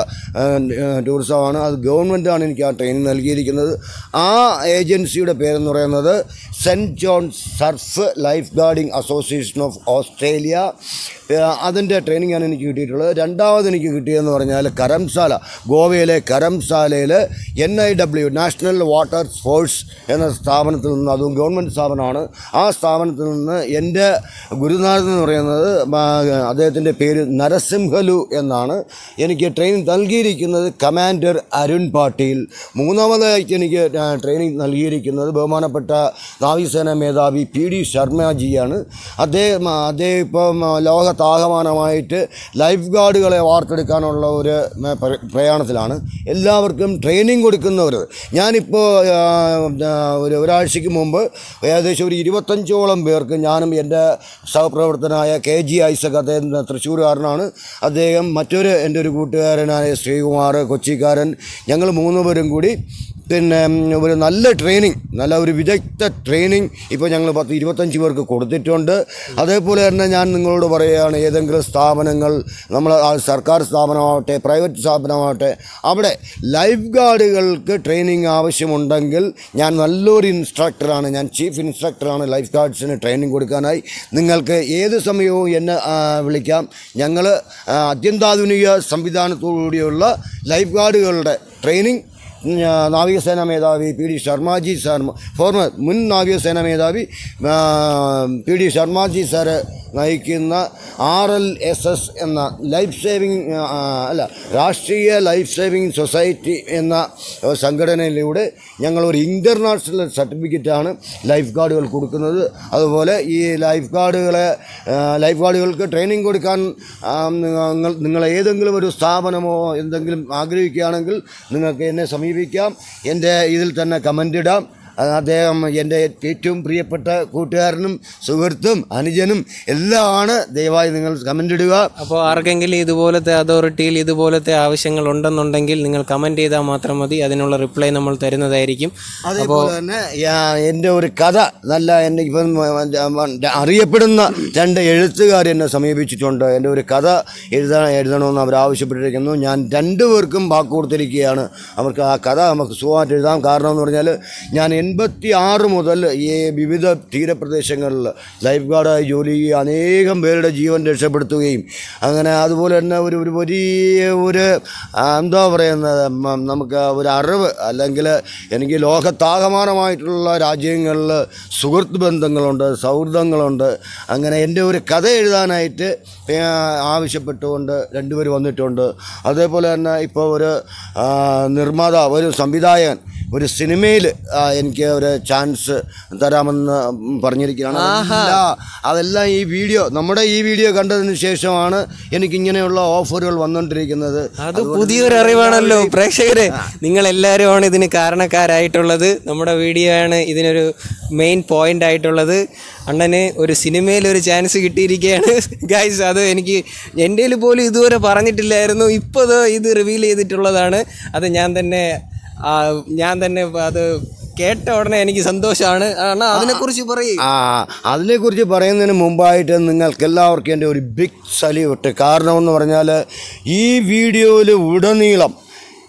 ടൂറിസമാണ് അത് ഗവൺമെൻറ്റാണ് എനിക്ക് ആ ട്രെയിനിങ് നൽകിയിരിക്കുന്നത് ആ ഏജൻസിയുടെ പേരെന്ന് പറയുന്നത് Saint John's surf lifeguarding association of Australia ഏഹ് അതിൻ്റെ ട്രെയിനിങ്ങാണ് എനിക്ക് കിട്ടിയിട്ടുള്ളത് രണ്ടാമത് എനിക്ക് കിട്ടിയതെന്ന് പറഞ്ഞാൽ കരംശാല ഗോവയിലെ കരംശാലയിൽ N I W national water force എന്ന സ്ഥാപനത്തിൽ നിന്ന് അതും ഗവൺമെൻറ് സ്ഥാപനമാണ് ആ സ്ഥാപനത്തിൽ നിന്ന് എൻ്റെ ഗുരുനാഥൻ എന്ന് പറയുന്നത് ആ, അദ്ദേഹത്തിൻ്റെ പേര് നരസിംഹലു എന്നാണ് എനിക്ക് ട്രെയിനിങ് നൽകിയിരിക്കുന്നത് കമാൻഡർ അരുൺ പാട്ടീൽ മൂന്നാമതായിട്ട് എനിക്ക് ആ, ട്രെയിനിങ് നൽകിയിരിക്കുന്നത് ബഹുമാനപ്പെട്ട നാവികസേന മേധാവി പി ഡി ശർമ്മജിയാണ് അദ്ദേഹം അദ്ദേഹം ഇപ്പം ലോകത്താകമാനമായിട്ട് ലൈഫ് ഗാർഡുകളെ വാർത്തെടുക്കാനുള്ള ഒരു ആ, പ്ര- പ്രയാണത്തിലാണ് എല്ലാവർക്കും ട്രെയിനിങ് കൊടുക്കുന്നവർ ഞാനിപ്പോൾ ആ, ആ, ഒരു ഒരാഴ്ചയ്ക്ക് മുമ്പ് ഏകദേശം ഒരു ഇരുപത്തഞ്ചോളം പേർക്ക് ഞാനും എൻ്റെ സഹപ്രവർത്തനായ കെ ജി ഐസക് അദ്ദേഹം തൃശ്ശൂർകാരനാണ് അദ്ദേഹം മറ്റൊരു എൻ്റെ ഒരു കൂട്ടുകാരനായ ശ്രീകുമാർ കൊച്ചിക്കാരൻ ഞങ്ങൾ മൂന്ന് പേരും കൂടി പിന്നെ ഉം, ഒരു നല്ല ട്രെയിനിങ് നല്ല ഒരു വിദഗ്ധ ട്രെയിനിങ് ഇപ്പോൾ ഞങ്ങൾ പത്ത് ഇരുപത്തഞ്ച് പേർക്ക് കൊടുത്തിട്ടുണ്ട് അതേപോലെ തന്നെ ഞാൻ നിങ്ങളോട് പറയുകയാണ് ഏതെങ്കിലും സ്ഥാപനങ്ങൾ നമ്മൾ ആ സർക്കാർ സ്ഥാപനമാവട്ടെ പ്രൈവറ്റ് സ്ഥാപനമാവട്ടെ അവിടെ ലൈഫ് ഗാർഡുകൾക്ക് ട്രെയിനിങ് ആവശ്യമുണ്ടെങ്കിൽ ഞാൻ നല്ലൊരു ഇൻസ്ട്രക്ടറാണ് ഞാൻ ചീഫ് ഇൻസ്ട്രക്ടറാണ് ലൈഫ് ഗാർഡ്സിന് ട്രെയിനിങ് കൊടുക്കാനായി നിങ്ങൾക്ക് ഏത് സമയവും എന്നെ ആ, വിളിക്കാം ഞങ്ങൾ അത്യന്താധുനിക സംവിധാനത്തോടുകൂടിയുള്ള ലൈഫ് ഗാർഡുകളുടെ ട്രെയിനിങ് ഉം, ആ, നാവികസേന മേധാവി P D Sharmaji sir former മുൻ നാവികസേന മേധാവി ആ, പി ഡി ശർമാജി സാറ് നയിക്കുന്ന ആർ എൽ എസ് എസ് എന്ന ലൈഫ് സേവിങ് ആ, അല്ല രാഷ്ട്രീയ ലൈഫ് സേവിങ് സൊസൈറ്റി എന്ന സംഘടനയിലൂടെ ഞങ്ങളൊരു ഇൻ്റർനാഷണൽ സർട്ടിഫിക്കറ്റാണ് ലൈഫ് ഗാർഡുകൾ കൊടുക്കുന്നത് അതുപോലെ ഈ ലൈഫ് ഗാർഡുകളെ ആ, ലൈഫ് ഗാർഡുകൾക്ക് ട്രെയിനിങ് കൊടുക്കാൻ ആ, നിങ്ങൾ നിങ്ങൾ ഏതെങ്കിലും ഒരു സ്ഥാപനമോ എന്തെങ്കിലും ആഗ്രഹിക്കുകയാണെങ്കിൽ നിങ്ങൾക്ക് എന്നെ സമീപിക്കാം എൻ്റെ ഇതിൽ തന്നെ കമൻ്റ് ഇടാം അത് അദ്ദേഹം എൻ്റെ ഏറ്റവും പ്രിയപ്പെട്ട കൂട്ടുകാരനും സുഹൃത്തും അനുജനും എല്ലാമാണ് ദയവായി നിങ്ങൾ കമൻ്റ് ഇടുക അപ്പോൾ ആർക്കെങ്കിലും ഇതുപോലത്തെ അതോറിറ്റിയിൽ ഇതുപോലത്തെ ആവശ്യങ്ങൾ ഉണ്ടെന്നുണ്ടെങ്കിൽ നിങ്ങൾ കമൻറ്റ് ചെയ്താൽ മാത്രം മതി അതിനുള്ള റിപ്ലൈ നമ്മൾ തരുന്നതായിരിക്കും അതേപോലെ തന്നെ യാ- എൻ്റെ ഒരു കഥ നല്ല എൻ്റെ ഇപ്പം അറിയപ്പെടുന്ന രണ്ട് എഴുത്തുകാർ എന്നെ സമീപിച്ചിട്ടുണ്ട് എൻ്റെ ഒരു കഥ എഴുതാൻ എഴുതണമെന്ന് അവർ ആവശ്യപ്പെട്ടിരിക്കുന്നു ഞാൻ രണ്ടുപേർക്കും വാക്ക് കൊടുത്തിരിക്കുകയാണ് അവർക്ക് ആ കഥ നമുക്ക് സുഖമായിട്ട് എഴുതാം കാരണം എന്ന് പറഞ്ഞാൽ ഞാൻ എൺപത്തി ആറ് മുതൽ ഈ വിവിധ തീരപ്രദേശങ്ങളിൽ ലൈഫ് ഗാർഡായി ജോലി ചെയ്യുകയും അനേകം പേരുടെ ജീവൻ രക്ഷപ്പെടുത്തുകയും അങ്ങനെ അതുപോലെ തന്നെ ഒരു ഒരു വലിയ ഒരു ആ, എന്താ പറയുന്നത് മ- നമുക്ക് ഒരു അറിവ് അല്ലെങ്കിൽ എനിക്ക് ലോകത്താകമാനമായിട്ടുള്ള രാജ്യങ്ങളിൽ സുഹൃത്ത് ബന്ധങ്ങളുണ്ട് സൗഹൃദങ്ങളുണ്ട് അങ്ങനെ എൻ്റെ ഒരു കഥ എഴുതാനായിട്ട് ആ, ആവശ്യപ്പെട്ടുകൊണ്ട് രണ്ടുപേർ വന്നിട്ടുണ്ട് അതേപോലെ തന്നെ ഇപ്പോൾ ഒരു ആ, നിർമ്മാതാവ് ഒരു സംവിധായകൻ ഒരു സിനിമയിൽ എനിക്ക് ഒരു ചാൻസ് തരാമെന്ന് പറഞ്ഞിരിക്കുകയാണ് അതെല്ലാം അതെല്ലാം ഈ വീഡിയോ നമ്മുടെ ഈ വീഡിയോ കണ്ടതിന് ശേഷമാണ് എനിക്കിങ്ങനെയുള്ള ഓഫറുകൾ വന്നുകൊണ്ടിരിക്കുന്നത് അത് പുതിയൊരു അറിവാണല്ലോ പ്രേക്ഷകരെ നിങ്ങൾ എല്ലാവരുമാണ് ഇതിന് കാരണക്കാരായിട്ടുള്ളത് നമ്മുടെ വീഡിയോ ആണ് ഇതിനൊരു മെയിൻ പോയിന്റ് ആയിട്ടുള്ളത് അണ്ണന് ഒരു സിനിമയിൽ ഒരു ചാൻസ് കിട്ടിയിരിക്കുകയാണ് ഗൈസ് അത് എനിക്ക് എൻ്റെ പോലും ഇതുവരെ പറഞ്ഞിട്ടില്ലായിരുന്നു ഇപ്പോൾ ഇത് റിവീൽ ചെയ്തിട്ടുള്ളതാണ് അത് ഞാൻ തന്നെ ആ, ഞാൻ തന്നെ അത് കേട്ട ഉടനെ എനിക്ക് സന്തോഷമാണ് അണ്ണാ അതിനെക്കുറിച്ച് പറയും ആ അതിനെക്കുറിച്ച് പറയുന്നതിന് മുമ്പായിട്ട് നിങ്ങൾക്ക് എല്ലാവർക്കും എൻ്റെ ഒരു ബിഗ് സല്യൂട്ട് കാരണം എന്ന് പറഞ്ഞാൽ ഈ വീഡിയോയിൽ ഉടനീളം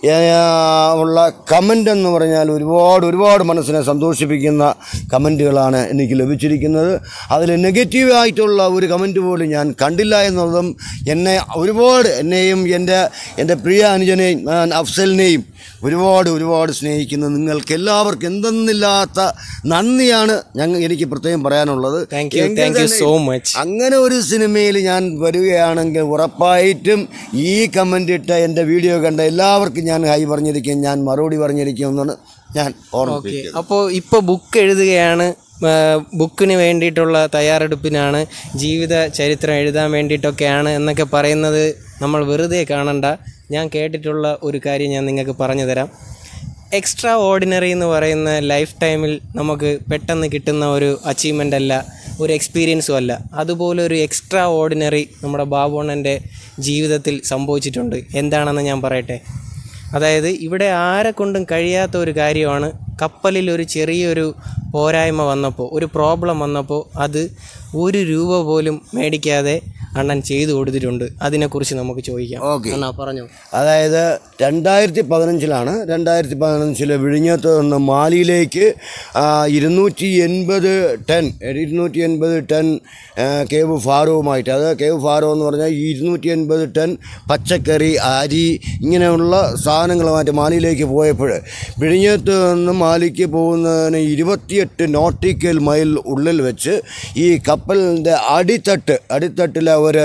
ഉള്ള കമൻ്റ് എന്ന് പറഞ്ഞാൽ ഒരുപാട് ഒരുപാട് മനസ്സിനെ സന്തോഷിപ്പിക്കുന്ന കമൻറ്റുകളാണ് എനിക്ക് ലഭിച്ചിരിക്കുന്നത് അതിൽ നെഗറ്റീവായിട്ടുള്ള ഒരു കമൻറ്റ് പോലും ഞാൻ കണ്ടില്ല എന്നുള്ളതും എന്നെ ഒരുപാട് എന്നെയും എൻ്റെ എൻ്റെ പ്രിയ അനുജനെയും ആ, അഫ്സലിനെയും ഒരുപാട് ഒരുപാട് സ്നേഹിക്കുന്ന നിങ്ങൾക്ക് എല്ലാവർക്കും എന്തെന്നില്ലാത്ത നന്ദിയാണ് ഞങ്ങൾ എനിക്ക് പ്രത്യേകം പറയാനുള്ളത് താങ്ക് യു എങ്കിൽ താങ്ക് യു തന്നെ സോ മച്ച് അങ്ങനെ ഒരു സിനിമയിൽ ഞാൻ വരികയാണെങ്കിൽ ഉറപ്പായിട്ടും ഈ കമൻ്റ് ഇട്ട എൻ്റെ വീഡിയോ കണ്ട എല്ലാവർക്കും ഞാൻ ഹൈ പറഞ്ഞിരിക്കും ഞാൻ മറുപടി പറഞ്ഞിരിക്കും എന്നാണ് ഞാൻ ഓർമ്മിപ്പിക്കുന്നത് അപ്പോൾ ഇപ്പോൾ ബുക്ക് എഴുതുകയാണ് ആ, ബുക്കിന് വേണ്ടിയിട്ടുള്ള തയ്യാറെടുപ്പിനാണ് ജീവിത ചരിത്രം എഴുതാൻ വേണ്ടിയിട്ടൊക്കെയാണ് എന്നൊക്കെ പറയുന്നത് നമ്മൾ വെറുതെ കാണണ്ട ഞാൻ കേട്ടിട്ടുള്ള ഒരു കാര്യം ഞാൻ നിങ്ങൾക്ക് പറഞ്ഞു തരാം എക്സ്ട്രാ ഓർഡിനറി എന്ന് പറയുന്ന ലൈഫ് ടൈമിൽ നമുക്ക് പെട്ടെന്ന് കിട്ടുന്ന ഒരു അച്ചീവ്മെൻ്റ് അല്ല ഒരു എക്സ്പീരിയൻസും അല്ല അതുപോലെ ഒരു എക്സ്ട്രാ ഓർഡിനറി നമ്മുടെ ബാബുണ്ണൻ്റെ ജീവിതത്തിൽ സംഭവിച്ചിട്ടുണ്ട് എന്താണെന്ന് ഞാൻ പറയട്ടെ അതായത് ഇവിടെ ആരെ കൊണ്ടും കഴിയാത്ത ഒരു കാര്യമാണ് കപ്പലിൽ ഒരു ചെറിയൊരു പോരായ്മ വന്നപ്പോൾ ഒരു പ്രോബ്ലം വന്നപ്പോൾ അത് ഒരു രൂപ പോലും മേടിക്കാതെ അണ്ണൻ ചെയ്തു കൊടുത്തിട്ടുണ്ട് അതിനെക്കുറിച്ച് നമുക്ക് ചോദിക്കാം ഓക്കെ അണ്ണാ പറഞ്ഞോ അതായത് രണ്ടായിരത്തി പതിനഞ്ചിലാണ് രണ്ടായിരത്തി പതിനഞ്ചിൽ വിഴിഞ്ഞത്ത് നിന്ന് മാലിയിലേക്ക് ആ, ഇരുന്നൂറ്റി എൺപത് ടൺ ഇരുന്നൂറ്റി എൺപത് ടൺ ആ, കേവ് ഫാറവുമായിട്ട് അത് കേവ് ഫാറോ എന്ന് പറഞ്ഞാൽ ഈ ഇരുന്നൂറ്റി എൺപത് ടൺ പച്ചക്കറി അരി ഇങ്ങനെയുള്ള സാധനങ്ങളുമായിട്ട് മാലിയിലേക്ക് പോയപ്പോൾ വിഴിഞ്ഞത്ത് നിന്ന് മാലിക്ക് പോകുന്നതിന് ഇരുപത്തിയെട്ട് നോട്ടിക്കൽ മൈൽ ഉള്ളിൽ വെച്ച് ഈ കപ്പലിൻ്റെ അടിത്തട്ട് അടിത്തട്ടിലെ ഒരു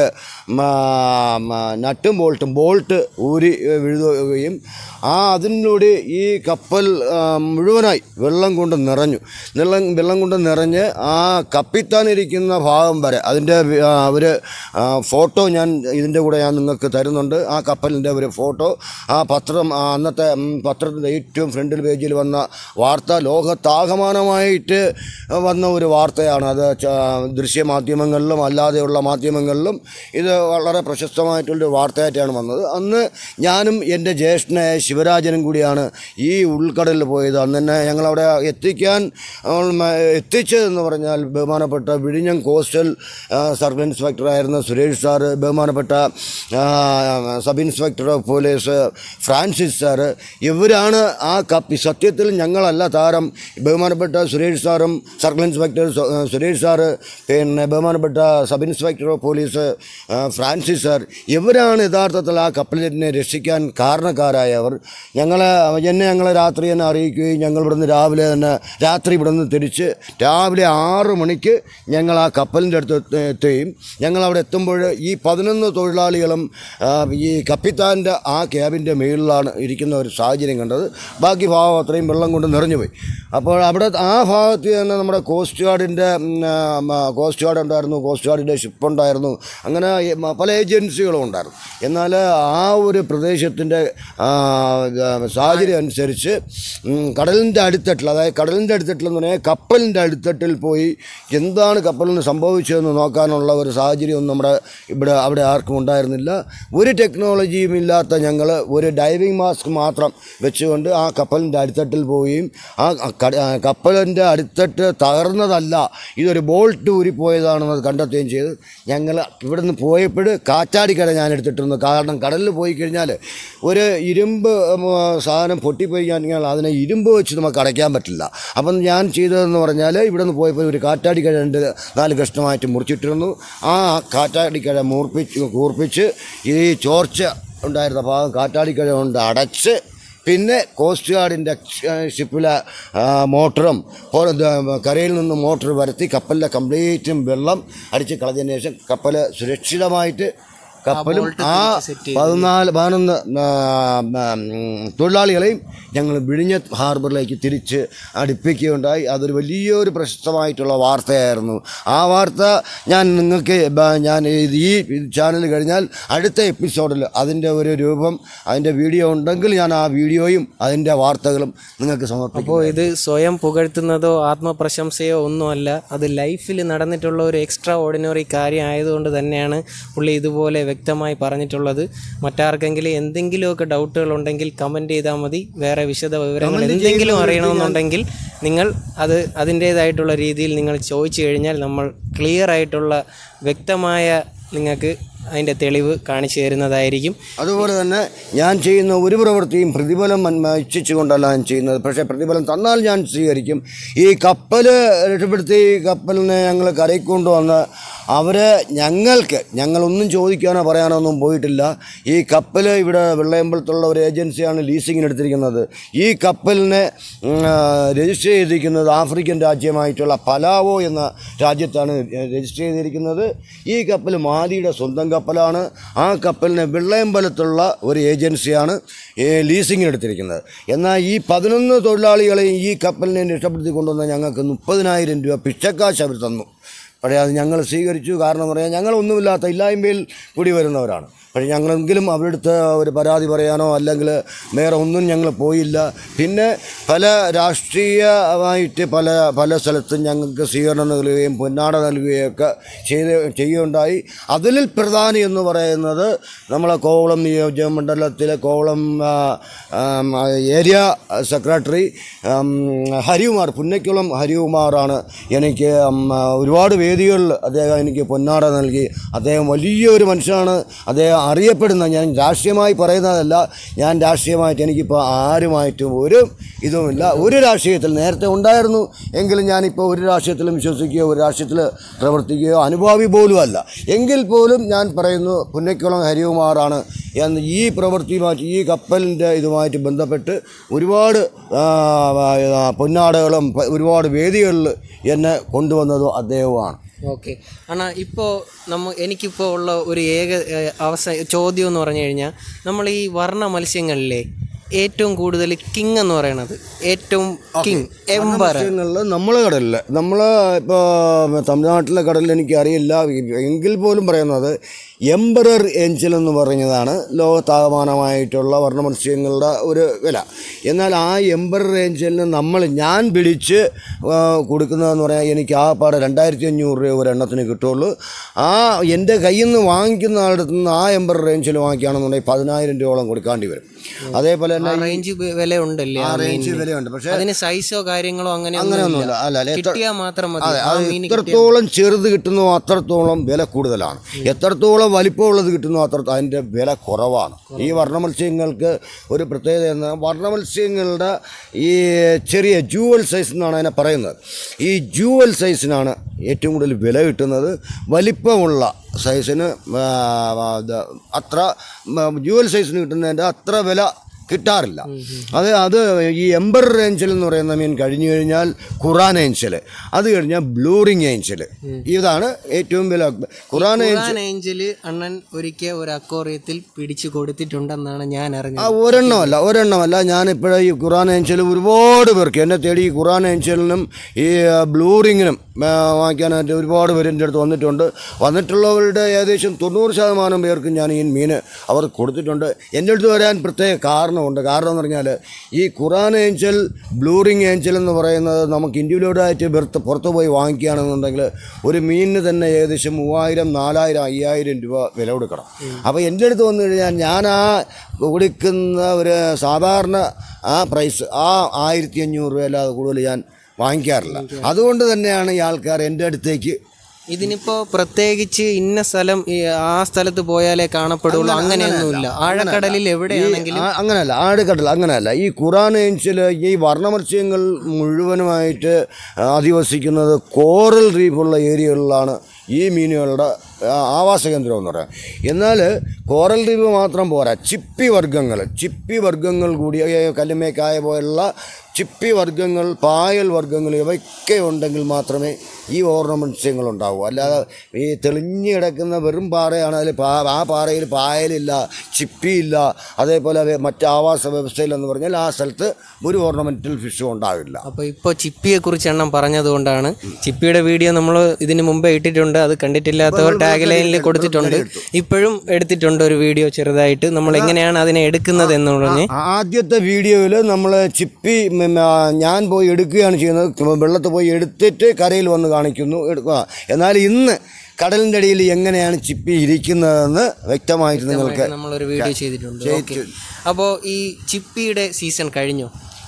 മ- മ- നട്ടും ബോൾട്ടും ബോൾട്ട് ഊരി ഏ, വീഴുകയും ആ അതിലൂടെ ഈ കപ്പൽ ആ, മുഴുവനായി വെള്ളം കൊണ്ട് നിറഞ്ഞു വെള്ളം വെള്ളം കൊണ്ട് നിറഞ്ഞ് ആ കപ്പിത്താനിരിക്കുന്ന ഭാഗം വരെ അതിൻ്റെ അവർ ഫോട്ടോ ഞാൻ ഇതിൻ്റെ കൂടെ ഞാൻ നിങ്ങൾക്ക് തരുന്നുണ്ട് ആ കപ്പലിൻ്റെ ഒരു ഫോട്ടോ ആ പത്രം ആ അന്നത്തെ ഉം, പത്രത്തിൻ്റെ ഏറ്റവും ഫ്രണ്ടിൽ പേജിൽ വന്ന വാർത്ത ലോകത്താകമാനമായിട്ട് വന്ന ഒരു വാർത്തയാണ് അത് ച- ദൃശ്യമാധ്യമങ്ങളിലും അല്ലാതെയുള്ള മാധ്യമങ്ങളിലും ഇത് വളരെ പ്രശസ്തമായിട്ടുള്ളൊരു വാർത്തയായിട്ടാണ് വന്നത് അന്ന് ഞാനും എൻ്റെ ജ്യേഷ്ഠനായ ശിവരാജനും കൂടിയാണ് ഈ ഉൾക്കടലിൽ പോയത് അന്ന് തന്നെ ഞങ്ങളവിടെ എത്തിക്കാൻ ഉം, എത്തിച്ചതെന്ന് പറഞ്ഞാൽ ബഹുമാനപ്പെട്ട വിഴിഞ്ഞം കോസ്റ്റൽ ആ, സബ് ഇൻസ്പെക്ടറായിരുന്ന സുരേഷ് സാറ് ബഹുമാനപ്പെട്ട ആ, sub inspector of police Francis sir ഇവരാണ് ആ കപ്പി സത്യത്തിൽ ഞങ്ങളല്ല താരം ബഹുമാനപ്പെട്ട സുരേഷ് സാറും സർക്കിൾ ഇൻസ്പെക്ടർ സു- സുരേഷ് സാറ് പിന്നെ ബഹുമാനപ്പെട്ട സബ് ഇൻസ്പെക്ടർ ഓഫ് പോലീസ് ആ, ഫ്രാൻസിസ് സാർ ഇവരാണ് യഥാർത്ഥത്തിൽ ആ കപ്പലിനെ രക്ഷിക്കാൻ കാരണക്കാരായവർ ഞങ്ങളെ എന്നെ ഞങ്ങളെ രാത്രി തന്നെ അറിയിക്കുകയും ഞങ്ങൾ ഇവിടുന്ന് രാവിലെ തന്നെ രാത്രി ഇവിടുന്ന് തിരിച്ച് രാവിലെ ആറ് മണിക്ക് ഞങ്ങൾ ആ കപ്പലിൻ്റെ അടുത്ത് എത്ത- എത്തുകയും ഞങ്ങൾ അവിടെ എത്തുമ്പോൾ ഈ പതിനൊന്ന് തൊഴിലാളികളും ആ, ഈ കപ്പിത്താൻ്റെ ആ ക്യാബിൻ്റെ മുകളിലാണ് ഇരിക്കുന്ന ഒരു സാഹചര്യം കണ്ടത് ബാക്കി ഭാഗം അത്രയും വെള്ളം കൊണ്ട് നിറഞ്ഞുപോയി അപ്പോൾ അവിടെ ആ ഭാഗത്ത് തന്നെ നമ്മുടെ കോസ്റ്റ് ഗാർഡിൻ്റെ കോസ്റ്റ് ഗാർഡ് ഉണ്ടായിരുന്നു കോസ്റ്റ് ഗാർഡിൻ്റെ ഷിപ്പ് ഉണ്ടായിരുന്നു അങ്ങനെ ഈ മ- പല ഏജൻസികളും ഉണ്ടായിരുന്നു എന്നാൽ ആ ഒരു പ്രദേശത്തിൻ്റെ സാഹചര്യം അനുസരിച്ച് ഉം, കടലിൻ്റെ അടിത്തട്ടിൽ അതായത് കടലിൻ്റെ അടിത്തട്ടിൽ എന്ന് പറഞ്ഞാൽ കപ്പലിൻ്റെ അടിത്തട്ടിൽ പോയി എന്താണ് കപ്പലിന് സംഭവിച്ചതെന്ന് നോക്കാനുള്ള ഒരു സാഹചര്യമൊന്നും നമ്മുടെ ഇവിടെ അവിടെ ആർക്കും ഉണ്ടായിരുന്നില്ല ഒരു ടെക്നോളജിയും ഇല്ലാത്ത ഞങ്ങൾ ഒരു ഡൈവിംഗ് മാസ്ക് മാത്രം വെച്ചുകൊണ്ട് ആ കപ്പലിൻ്റെ അടിത്തട്ടിൽ പോവുകയും ആ ക- ആ കപ്പലിൻ്റെ അടിത്തട്ട് തകർന്നതല്ല ഇതൊരു ബോൾട്ട് ഊരിപ്പോയതാണെന്ന് അത് കണ്ടെത്തുകയും ചെയ്ത് ഞങ്ങൾ ഇവിടുന്ന് പോയപ്പോൾ കാറ്റാടിക്കട ഞാൻ എടുത്തിട്ടിരുന്നു കാരണം കടലിൽ പോയി കഴിഞ്ഞാൽ ഒരു ഇരുമ്പ് ഉം, സാധനം പൊട്ടിപ്പോയി കഴിഞ്ഞാൽ അതിനെ ഇരുമ്പ് വെച്ച് നമുക്ക് അടയ്ക്കാൻ പറ്റില്ല അപ്പം ഞാൻ ചെയ്തതെന്ന് പറഞ്ഞാൽ ഇവിടെ നിന്ന് പോയപ്പോൾ ഒരു കാറ്റാടിക്കഴ രണ്ട് നാല് കഷ്ണമായിട്ട് മുറിച്ചിട്ടിരുന്നു ആ കാറ്റാടിക്കഴ മൂർപ്പിച്ച് കൂർപ്പിച്ച് ഈ ചോർച്ച ഉണ്ടായിരുന്ന ഭാഗം കാറ്റാടിക്കഴ കൊണ്ട് അടച്ച് പിന്നെ കോസ്റ്റ് ഗാർഡിൻ്റെ ഷിപ്പിലെ ആ, മോട്ടറും പോ- ഇത് കരയിൽ നിന്ന് മോട്ടർ വരുത്തി കപ്പലിലെ കംപ്ലീറ്റും വെള്ളം അടിച്ച് കളഞ്ഞതിന് ശേഷം കപ്പൽ സുരക്ഷിതമായിട്ട് കപ്പലും ആ പതിനാല് പതിനൊന്ന് ആ, ആ, ഉം, തൊഴിലാളികളെയും ഞങ്ങൾ വിഴിഞ്ഞ ഹാർബറിലേക്ക് തിരിച്ച് അടുപ്പിക്കുകയുണ്ടായി അതൊരു വലിയൊരു പ്രശസ്തമായിട്ടുള്ള വാർത്തയായിരുന്നു ആ വാർത്ത ഞാൻ നിങ്ങൾക്ക് ബ- ഞാൻ ഇത് ഈ ചാനൽ കഴിഞ്ഞാൽ അടുത്ത എപ്പിസോഡിൽ അതിൻ്റെ ഒരു രൂപം അതിൻ്റെ വീഡിയോ ഉണ്ടെങ്കിൽ ഞാൻ ആ വീഡിയോയും അതിൻ്റെ വാർത്തകളും നിങ്ങൾക്ക് സമർപ്പിക്കും അപ്പോൾ ഇത് സ്വയം പുകഴ്ത്തുന്നതോ ആത്മപ്രശംസയോ ഒന്നുമല്ല അത് ലൈഫിൽ നടന്നിട്ടുള്ള ഒരു എക്സ്ട്രാ ഓർഡിനറി കാര്യം ആയതുകൊണ്ട് തന്നെയാണ് പുള്ളി ഇതുപോലെ വ്യക്തമായി പറഞ്ഞിട്ടുള്ളത് മറ്റാർക്കെങ്കിലും എന്തെങ്കിലുമൊക്കെ ഡൗട്ടുകൾ ഉണ്ടെങ്കിൽ കമൻറ്റ് ചെയ്താൽ മതി വേറെ വിശദ വിവരങ്ങൾ എന്തെങ്കിലും അറിയണമെന്നുണ്ടെങ്കിൽ നിങ്ങൾ അത് അതിൻ്റേതായിട്ടുള്ള രീതിയിൽ നിങ്ങൾ ചോദിച്ചു കഴിഞ്ഞാൽ നമ്മൾ ക്ലിയർ ആയിട്ടുള്ള വ്യക്തമായ നിങ്ങൾക്ക് അതിൻ്റെ തെളിവ് കാണിച്ചു തരുന്നതായിരിക്കും അതുപോലെ തന്നെ ഞാൻ ചെയ്യുന്ന ഒരു പ്രവൃത്തിയും പ്രതിഫലം മൻ- ഇച്ഛിച്ചുകൊണ്ടല്ല ഞാൻ ചെയ്യുന്നത് പക്ഷേ പ്രതിഫലം തന്നാൽ ഞാൻ സ്വീകരിക്കും ഈ കപ്പൽ രക്ഷപ്പെടുത്തി ഈ കപ്പലിനെ ഞങ്ങൾ കരയ്ക്ക് കൊണ്ടുവന്ന് അവർ ഞങ്ങൾക്ക് ഞങ്ങളൊന്നും ചോദിക്കാനോ പറയാനോ ഒന്നും പോയിട്ടില്ല ഈ കപ്പൽ ഇവിടെ വെള്ളയമ്പലത്തുള്ള ഒരു ഏജൻസിയാണ് ലീസിങ്ങിന് എടുത്തിരിക്കുന്നത് ഈ കപ്പലിനെ ഉം, ആ, രജിസ്റ്റർ ചെയ്തിരിക്കുന്നത് ആഫ്രിക്കൻ രാജ്യമായിട്ടുള്ള പലാവോ എന്ന രാജ്യത്താണ് രജിസ്റ്റർ ചെയ്തിരിക്കുന്നത് ഈ കപ്പൽ മാലിയുടെ സ്വന്തം കപ്പലാണ് ആ കപ്പലിനെ വെള്ളയമ്പലത്തുള്ള ഒരു ഏജൻസിയാണ് ഏ, ലീസിങ്ങിന് എടുത്തിരിക്കുന്നത് എന്നാൽ ഈ പതിനൊന്ന് തൊഴിലാളികളെയും ഈ കപ്പലിനെ രക്ഷപ്പെടുത്തി കൊണ്ടുവന്ന ഞങ്ങൾക്ക് മുപ്പതിനായിരം രൂപ പിച്ചക്കാശ് അവർ തന്നു പക്ഷേ അത് ഞങ്ങൾ സ്വീകരിച്ചു കാരണം എന്ന് പറഞ്ഞാൽ ഞങ്ങളൊന്നുമില്ലാത്ത ഇല്ലായ്മയിൽ കൂടി വരുന്നവരാണ് പക്ഷേ ഞങ്ങളെങ്കിലും അവരുടെ അടുത്ത് ഒരു പരാതി പറയാനോ അല്ലെങ്കിൽ വേറെ ഒന്നും ഞങ്ങൾ പോയില്ല പിന്നെ പല രാഷ്ട്രീയമായിട്ട് പല പല സ്ഥലത്തും ഞങ്ങൾക്ക് സ്വീകരണം നൽകുകയും പൊന്നാട നൽകുകയൊക്കെ ചെയ്ത് ചെയ്യുകയുണ്ടായി അതിൽ പ്രധാനി എന്ന് പറയുന്നത് നമ്മളെ കോവളം നിയോജക മണ്ഡലത്തിലെ കോവളം ആ, ആം, ഏരിയ സെക്രട്ടറി ആം, ഹരികുമാർ പുന്നയ്ക്കുളം ഹരികുമാറാണ് എനിക്ക് ആം, ഒരുപാട് വേദികളിൽ അദ്ദേഹം എനിക്ക് പൊന്നാട നൽകി അദ്ദേഹം വലിയൊരു മനുഷ്യനാണ് അദ്ദേഹം അറിയപ്പെടുന്ന ഞാൻ രാഷ്ട്രീയമായി പറയുന്നതല്ല ഞാൻ രാഷ്ട്രീയമായിട്ട് എനിക്കിപ്പോൾ ആരുമായിട്ടും ഒരു ഇതുമില്ല ഒരു രാഷ്ട്രീയത്തിൽ നേരത്തെ ഉണ്ടായിരുന്നു എങ്കിലും ഞാനിപ്പോൾ ഒരു രാഷ്ട്രീയത്തിലും വിശ്വസിക്കുകയോ ഒരു രാഷ്ട്രീയത്തിൽ പ്രവർത്തിക്കുകയോ അനുഭാവി പോലും അല്ല എങ്കിൽ പോലും ഞാൻ പറയുന്നു പുന്നയ്ക്കുളം ഹരികുമാറാണ് എന്ന് ഈ പ്രവൃത്തിയുമായിട്ട് ഈ കപ്പലിൻ്റെ ഇതുമായിട്ട് ബന്ധപ്പെട്ട് ഒരുപാട് ആ, ആ, പൊന്നാടകളും പ- ഒരുപാട് വേദികളിൽ എന്നെ കൊണ്ടുവന്നതും അദ്ദേഹമാണ് ഓക്കെ അണ്ണാ ഇപ്പോൾ നമ്മ എനിക്കിപ്പോൾ ഉള്ള ഒരു ഏക ഏഹ്, അവസ ചോദ്യം എന്ന് പറഞ്ഞു കഴിഞ്ഞാൽ നമ്മൾ ഈ വർണ്ണ മത്സ്യങ്ങളിലെ ഏറ്റവും കൂടുതൽ കിങ് എന്ന് പറയണത് ഏറ്റവും കിങ് എംബർ വിഷയങ്ങളിൽ നമ്മളെ കടലിൽ നമ്മൾ ഇപ്പോൾ തമിഴ്നാട്ടിലെ കടലിൽ എനിക്കറിയില്ല എങ്കിൽ പോലും പറയുന്നത് എംബറർ ഏഞ്ചൽ എന്ന് പറഞ്ഞതാണ് ലോകത്താകമാനമായിട്ടുള്ള വർണ്ണ മത്സ്യങ്ങളുടെ ഒരു വില എന്നാൽ ആ എംബറർ ഏഞ്ചലിന് നമ്മൾ ഞാൻ പിടിച്ച് ആ, കൊടുക്കുന്നതെന്ന് പറയാൻ എനിക്ക് ആ പാടെ രണ്ടായിരത്തി അഞ്ഞൂറ് രൂപ ഒരു എണ്ണത്തിന് കിട്ടുള്ളൂ ആ എൻ്റെ കയ്യിൽ നിന്ന് വാങ്ങിക്കുന്ന ആളുടെ നിന്ന് ആ എംബറർ ഏഞ്ചൽ വാങ്ങിക്കുകയാണെന്നുണ്ടെങ്കിൽ പതിനായിരം രൂപയോളം കൊടുക്കാണ്ടി വരും അതേപോലെ തന്നെ ഈ- റേഞ്ച് വില ഉണ്ടല്ലേ ആ ആ റേഞ്ച് മീനിന്? വിലയുണ്ട് പക്ഷേ അതിന് സൈസോ കാര്യങ്ങളോ അങ്ങനെ അങ്ങനെയൊന്നുമില്ല അല്ല അല്ല എത്ര- കിട്ടിയാൽ മാത്രം മതി അതെ ആ അത് മീൻ എത്രത്തോളം ചെറുത് കിട്ടുന്നോ അത്രത്തോളം വില കൂടുതലാണ് എത്രത്തോളം വലിപ്പമുള്ളത് കിട്ടുന്നോ അത്ര അതിൻ്റെ വില കുറവാണ് ഈ വർണ്ണ മത്സ്യങ്ങൾക്ക് ഒരു പ്രത്യേകത എന്ന് വർണ്ണ മത്സ്യങ്ങളുടെ ഈ ചെറിയ ജൂവൽ സൈസ് എന്നാണ് അതിനെ പറയുന്നത് ഈ ജൂവൽ സൈസിനാണ് ഏറ്റവും കൂടുതൽ വില കിട്ടുന്നത് വലിപ്പമുള്ള സൈസിന് ആ, ആ, ഇത് അത്ര ജൂവൽ സൈസിന് കിട്ടുന്നതിൻ്റെ അത്ര വില കിട്ടാറില്ല അത് അത് ഈ എംബർ ഏഞ്ചൽ എന്ന് പറയുന്ന മീൻ കഴിഞ്ഞു കഴിഞ്ഞാൽ ഖുറാൻ ഏഞ്ചൽ അത് കഴിഞ്ഞാൽ ബ്ലൂറിങ് ഏഞ്ചൽ ഇതാണ് ഏറ്റവും വില ഖുറാൻ ഏഞ്ചൽ ഖുറാൻ ഏഞ്ചല് അണ്ണൻ ഒരിക്കൽ ഒരു അക്കോറിയത്തിൽ പിടിച്ചു കൊടുത്തിട്ടുണ്ടെന്നാണ് ഞാൻ ആ അറിഞ്ഞത് ഒരെണ്ണമല്ല ഒരെണ്ണമല്ല ഞാനിപ്പോഴേ ഈ ഖുറാൻ ഏഞ്ചൽ ഒരുപാട് പേർക്ക് എന്നെ തേടി ഈ ഖുറാൻ ഏഞ്ചലിനും ഈ ബ്ലൂറിങ്ങിനും വാങ്ങിക്കാനായിട്ട് ഒരുപാട് പേര് എൻ്റെ അടുത്ത് വന്നിട്ടുണ്ട് വന്നിട്ടുള്ളവരുടെ ഏകദേശം തൊണ്ണൂറ് ശതമാനം പേർക്കും ഞാൻ ഈ മീൻ അവർ കൊടുത്തിട്ടുണ്ട് എൻ്റെ അടുത്ത് വരാൻ പ്രത്യേക കാരണമുണ്ട് കാരണം എന്ന് പറഞ്ഞാൽ ഈ ഖുറാൻ ഏഞ്ചൽ ബ്ലൂറിങ് ഏഞ്ചൽ എന്ന് പറയുന്നത് നമുക്ക് ഇൻഡിവിജ്വലായിട്ട് പുറത്ത് പുറത്ത് പോയി വാങ്ങിക്കുകയാണെന്നുണ്ടെങ്കിൽ ഒരു മീനിന് തന്നെ ഏകദേശം മൂവായിരം നാലായിരം അയ്യായിരം രൂപ വില കൊടുക്കണം അപ്പോൾ എൻ്റെ അടുത്ത് വന്നു കഴിഞ്ഞാൽ ഞാൻ ആ കൊടുക്കുന്ന ഒരു സാധാരണ ആ പ്രൈസ് ആ ആയിരത്തി അഞ്ഞൂറ് രൂപ അല്ലാതെ കൂടുതൽ ഞാൻ വാങ്ങിക്കാറില്ല അതുകൊണ്ട് തന്നെയാണ് ഈ ആൾക്കാർ എൻ്റെ അടുത്തേക്ക് ഇതിനിപ്പോ പ്രത്യേകിച്ച് ഇന്ന സ്ഥലം ഈ ആ സ്ഥലത്ത് പോയാലേ കാണപ്പെടുള്ളൂ അങ്ങനെയൊന്നുമില്ല ആഴക്കടലിൽ എവിടെയാണെങ്കിലും ആ- അങ്ങനെയല്ല ആടുകടൽ അങ്ങനെയല്ല ഈ ഖുറാൻ ഏഞ്ചിൽ ഈ വർണ്ണമത്സ്യങ്ങൾ മുഴുവനുമായിട്ട് അധിവസിക്കുന്നത് കോറൽ റീഫുള്ള ഏരിയകളിലാണ് ഈ മീനുകളുടെ ആ, ആവാസ കേന്ദ്രം എന്ന് പറയാം എന്നാൽ കോറൽ റീഫ് മാത്രം പോരാ ചിപ്പി വർഗ്ഗങ്ങൾ ചിപ്പി വർഗ്ഗങ്ങൾ കൂടി ഏ, കല്ലുമേക്കായ പോലുള്ള ചിപ്പി വർഗ്ഗങ്ങൾ പായൽ വർഗ്ഗങ്ങൾ ഇവയൊക്കെ ഉണ്ടെങ്കിൽ മാത്രമേ ഈ ഓർണമെൻറ്റ്സ്യങ്ങൾ ഉണ്ടാവൂ അല്ലാതെ ഈ തെളിഞ്ഞ് കിടക്കുന്ന വെറും പാറയാണ് അതിൽ പാ ആ പാറയിൽ പായലില്ല ചിപ്പിയില്ല അതേപോലെ അത് മറ്റ് ആവാസ വ്യവസ്ഥയിലെന്ന് പറഞ്ഞാൽ ആ സ്ഥലത്ത് ഒരു ഓർണമെൻറ്റൽ ഫിഷും ഉണ്ടാവില്ല അപ്പോൾ ഇപ്പോൾ ചിപ്പിയെ കുറിച്ച് എണ്ണം പറഞ്ഞതുകൊണ്ടാണ് ചിപ്പിയുടെ വീഡിയോ നമ്മൾ ഇതിന് മുമ്പേ ഇട്ടിട്ടുണ്ട് അത് കണ്ടിട്ടില്ലാത്തവർ ടാഗ് ലൈനിൽ കൊടുത്തിട്ടുണ്ട് ഇപ്പോഴും എടുത്തിട്ടുണ്ട് ഒരു വീഡിയോ ചെറുതായിട്ട് നമ്മൾ എങ്ങനെയാണ് അതിനെ എടുക്കുന്നത് എന്ന് പറഞ്ഞ് ആദ്യത്തെ വീഡിയോയിൽ നമ്മൾ ചിപ്പി ഉം, ആ, ഞാൻ പോയി എടുക്കുകയാണ് ചെയ്യുന്നത് വെള്ളത്തിൽ പോയി എടുത്തിട്ട് കരയിൽ വന്ന് കാണിക്കുന്നു എടുക്കുക എന്നാൽ ഇന്ന് കടലിൻ്റെ അടിയിൽ എങ്ങനെയാണ് ചിപ്പി ഇരിക്കുന്നതെന്ന് വ്യക്തമായിട്ട് നിങ്ങൾക്ക് നമ്മളൊരു വീഡിയോ ചെയ്തിട്ടുണ്ട് ഓക്കെ അപ്പോൾ ഈ ചിപ്പിയുടെ സീസൺ കഴിഞ്ഞോ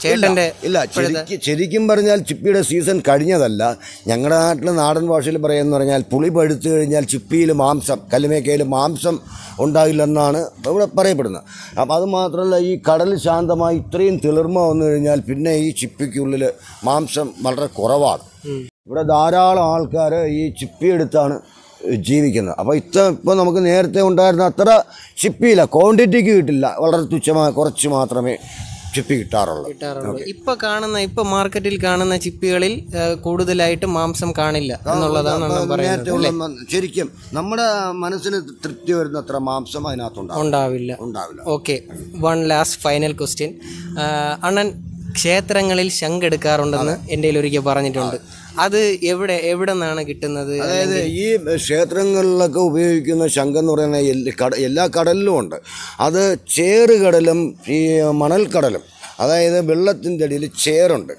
ചേട്ടൻ്റെ ഇല്ല ശരിക്കും ശരിക്കും പറഞ്ഞാൽ ചിപ്പിയുടെ സീസൺ കഴിഞ്ഞതല്ല ഞങ്ങളുടെ നാട്ടിൽ നാടൻ ഭാഷയിൽ പറയുമെന്ന് പറഞ്ഞാൽ പുളി പഴുത്തു കഴിഞ്ഞാൽ ചിപ്പിയിൽ മാംസം കല്ലുമേക്കയിൽ മാംസം ഉണ്ടാകില്ലെന്നാണ് ഇവിടെ പറയപ്പെടുന്നത് അപ്പോൾ അത് മാത്രമല്ല ഈ കടൽ ശാന്തമായി ഇത്രയും തെളിർമ വന്നു കഴിഞ്ഞാൽ പിന്നെ ഈ ചിപ്പിക്കുള്ളിൽ മാംസം വളരെ കുറവാണ് ഇവിടെ ധാരാളം ആൾക്കാർ ഈ ചിപ്പി എടുത്താണ് ജീവിക്കുന്നത് അപ്പോൾ ഇത്ര ഇപ്പോൾ നമുക്ക് നേരത്തെ ഉണ്ടായിരുന്ന അത്ര ചിപ്പിയില്ല ക്വാണ്ടിറ്റിക്ക് കിട്ടില്ല വളരെ തുച്ഛമായ കുറച്ച് മാത്രമേ ചിപ്പി കിട്ടാറുള്ളൂ കിട്ടാറുള്ളൂ ഇപ്പൊ കാണുന്ന ഇപ്പൊ മാർക്കറ്റിൽ കാണുന്ന ചിപ്പികളിൽ ആ, കൂടുതലായിട്ട് മാംസം കാണില്ല എന്നുള്ളതാണ് അണ്ണൻ പറയുന്നത് നേരത്തെ ഉള്ള മ- ശരിക്കും നമ്മുടെ മനസ്സിന് തൃപ്തി വരുന്ന അത്ര മാംസം അതിനകത്തുണ്ടാവും ഉണ്ടാവില്ല ഉണ്ടാവില്ല okay one last final question അണ്ണൻ ക്ഷേത്രങ്ങളിൽ ശങ്കെടുക്കാറുണ്ടെന്ന് എൻ്റെ ഒരിക്കൽ പറഞ്ഞിട്ടുണ്ട് അത് എവിടെ എവിടെ നിന്നാണ് കിട്ടുന്നത് അതായത് ഈ ക്ഷേത്രങ്ങളിലൊക്കെ ഉപയോഗിക്കുന്ന ശംഖ് എന്ന് പറയുന്ന എല്ലാ കട എല്ലാ കടലിലും ഉണ്ട് അത് ചേറുകടലും ഈ മണൽക്കടലും അതായത് വെള്ളത്തിൻ്റെ അടിയിൽ ചേറുണ്ട്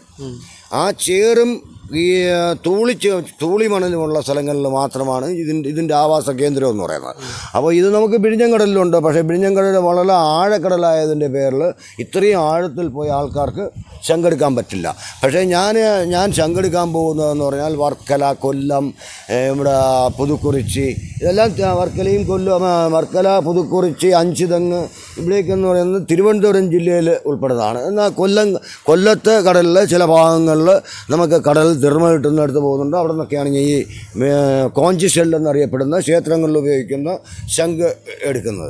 ആ ചേറും ഈ തൂളിച്ച് തൂളി മണലുമുള്ള സ്ഥലങ്ങളിൽ മാത്രമാണ് ഇതിൻ്റെ ഇതിൻ്റെ ആവാസ കേന്ദ്രം എന്ന് പറയുന്നത് അപ്പോൾ ഇത് നമുക്ക് പിഴിഞ്ഞങ്കടലിലുണ്ട് പക്ഷേ പിഴിഞ്ഞങ്കടൽ വളരെ ആഴക്കടലായതിൻ്റെ പേരിൽ ഇത്രയും ആഴത്തിൽ പോയ ആൾക്കാർക്ക് ശങ്കെടുക്കാൻ പറ്റില്ല പക്ഷേ ഞാൻ ഞാൻ ശങ്കെടുക്കാൻ പോകുന്നതെന്ന് പറഞ്ഞാൽ വർക്കല കൊല്ലം ഏ, ഇവിടെ പുതുക്കുറിച്ചി ഇതെല്ലാം ത- വർക്കലയും കൊല്ലം ആ, വർക്കല പുതുക്കുറിച്ചി അഞ്ചുതെങ്ങ് ഇവിടേക്കെന്ന് പറയുന്നത് തിരുവനന്തപുരം ജില്ലയിൽ ഉൾപ്പെടുന്നതാണ് എന്നാൽ കൊല്ലം കൊല്ലത്ത് കടലിൽ ചില ഭാഗങ്ങളിൽ നമുക്ക് കടൽ തിർമ കിട്ടുന്നിടത്ത് പോകുന്നുണ്ട് അവിടെ നിന്നൊക്കെയാണ് ഈ ഏ, കോഞ്ചി ഷെൽ എന്നറിയപ്പെടുന്ന ക്ഷേത്രങ്ങളിൽ ഉപയോഗിക്കുന്ന ശംഖ് എടുക്കുന്നത്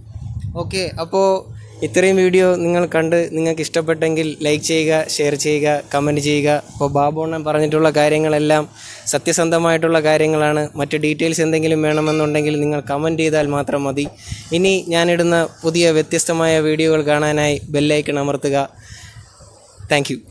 ഓക്കെ അപ്പോൾ ഇത്രയും വീഡിയോ നിങ്ങൾ കണ്ട് നിങ്ങൾക്ക് ഇഷ്ടപ്പെട്ടെങ്കിൽ ലൈക്ക് ചെയ്യുക ഷെയർ ചെയ്യുക കമൻറ്റ് ചെയ്യുക അപ്പോൾ ബാബുണ്ണൻ പറഞ്ഞിട്ടുള്ള കാര്യങ്ങളെല്ലാം സത്യസന്ധമായിട്ടുള്ള കാര്യങ്ങളാണ് മറ്റ് ഡീറ്റെയിൽസ് എന്തെങ്കിലും വേണമെന്നുണ്ടെങ്കിൽ നിങ്ങൾ കമൻറ്റ് ചെയ്താൽ മാത്രം മതി ഇനി ഞാനിടുന്ന പുതിയ വ്യത്യസ്തമായ വീഡിയോകൾ കാണാനായി ബെല്ലൈക്കൺ അമർത്തുക താങ്ക്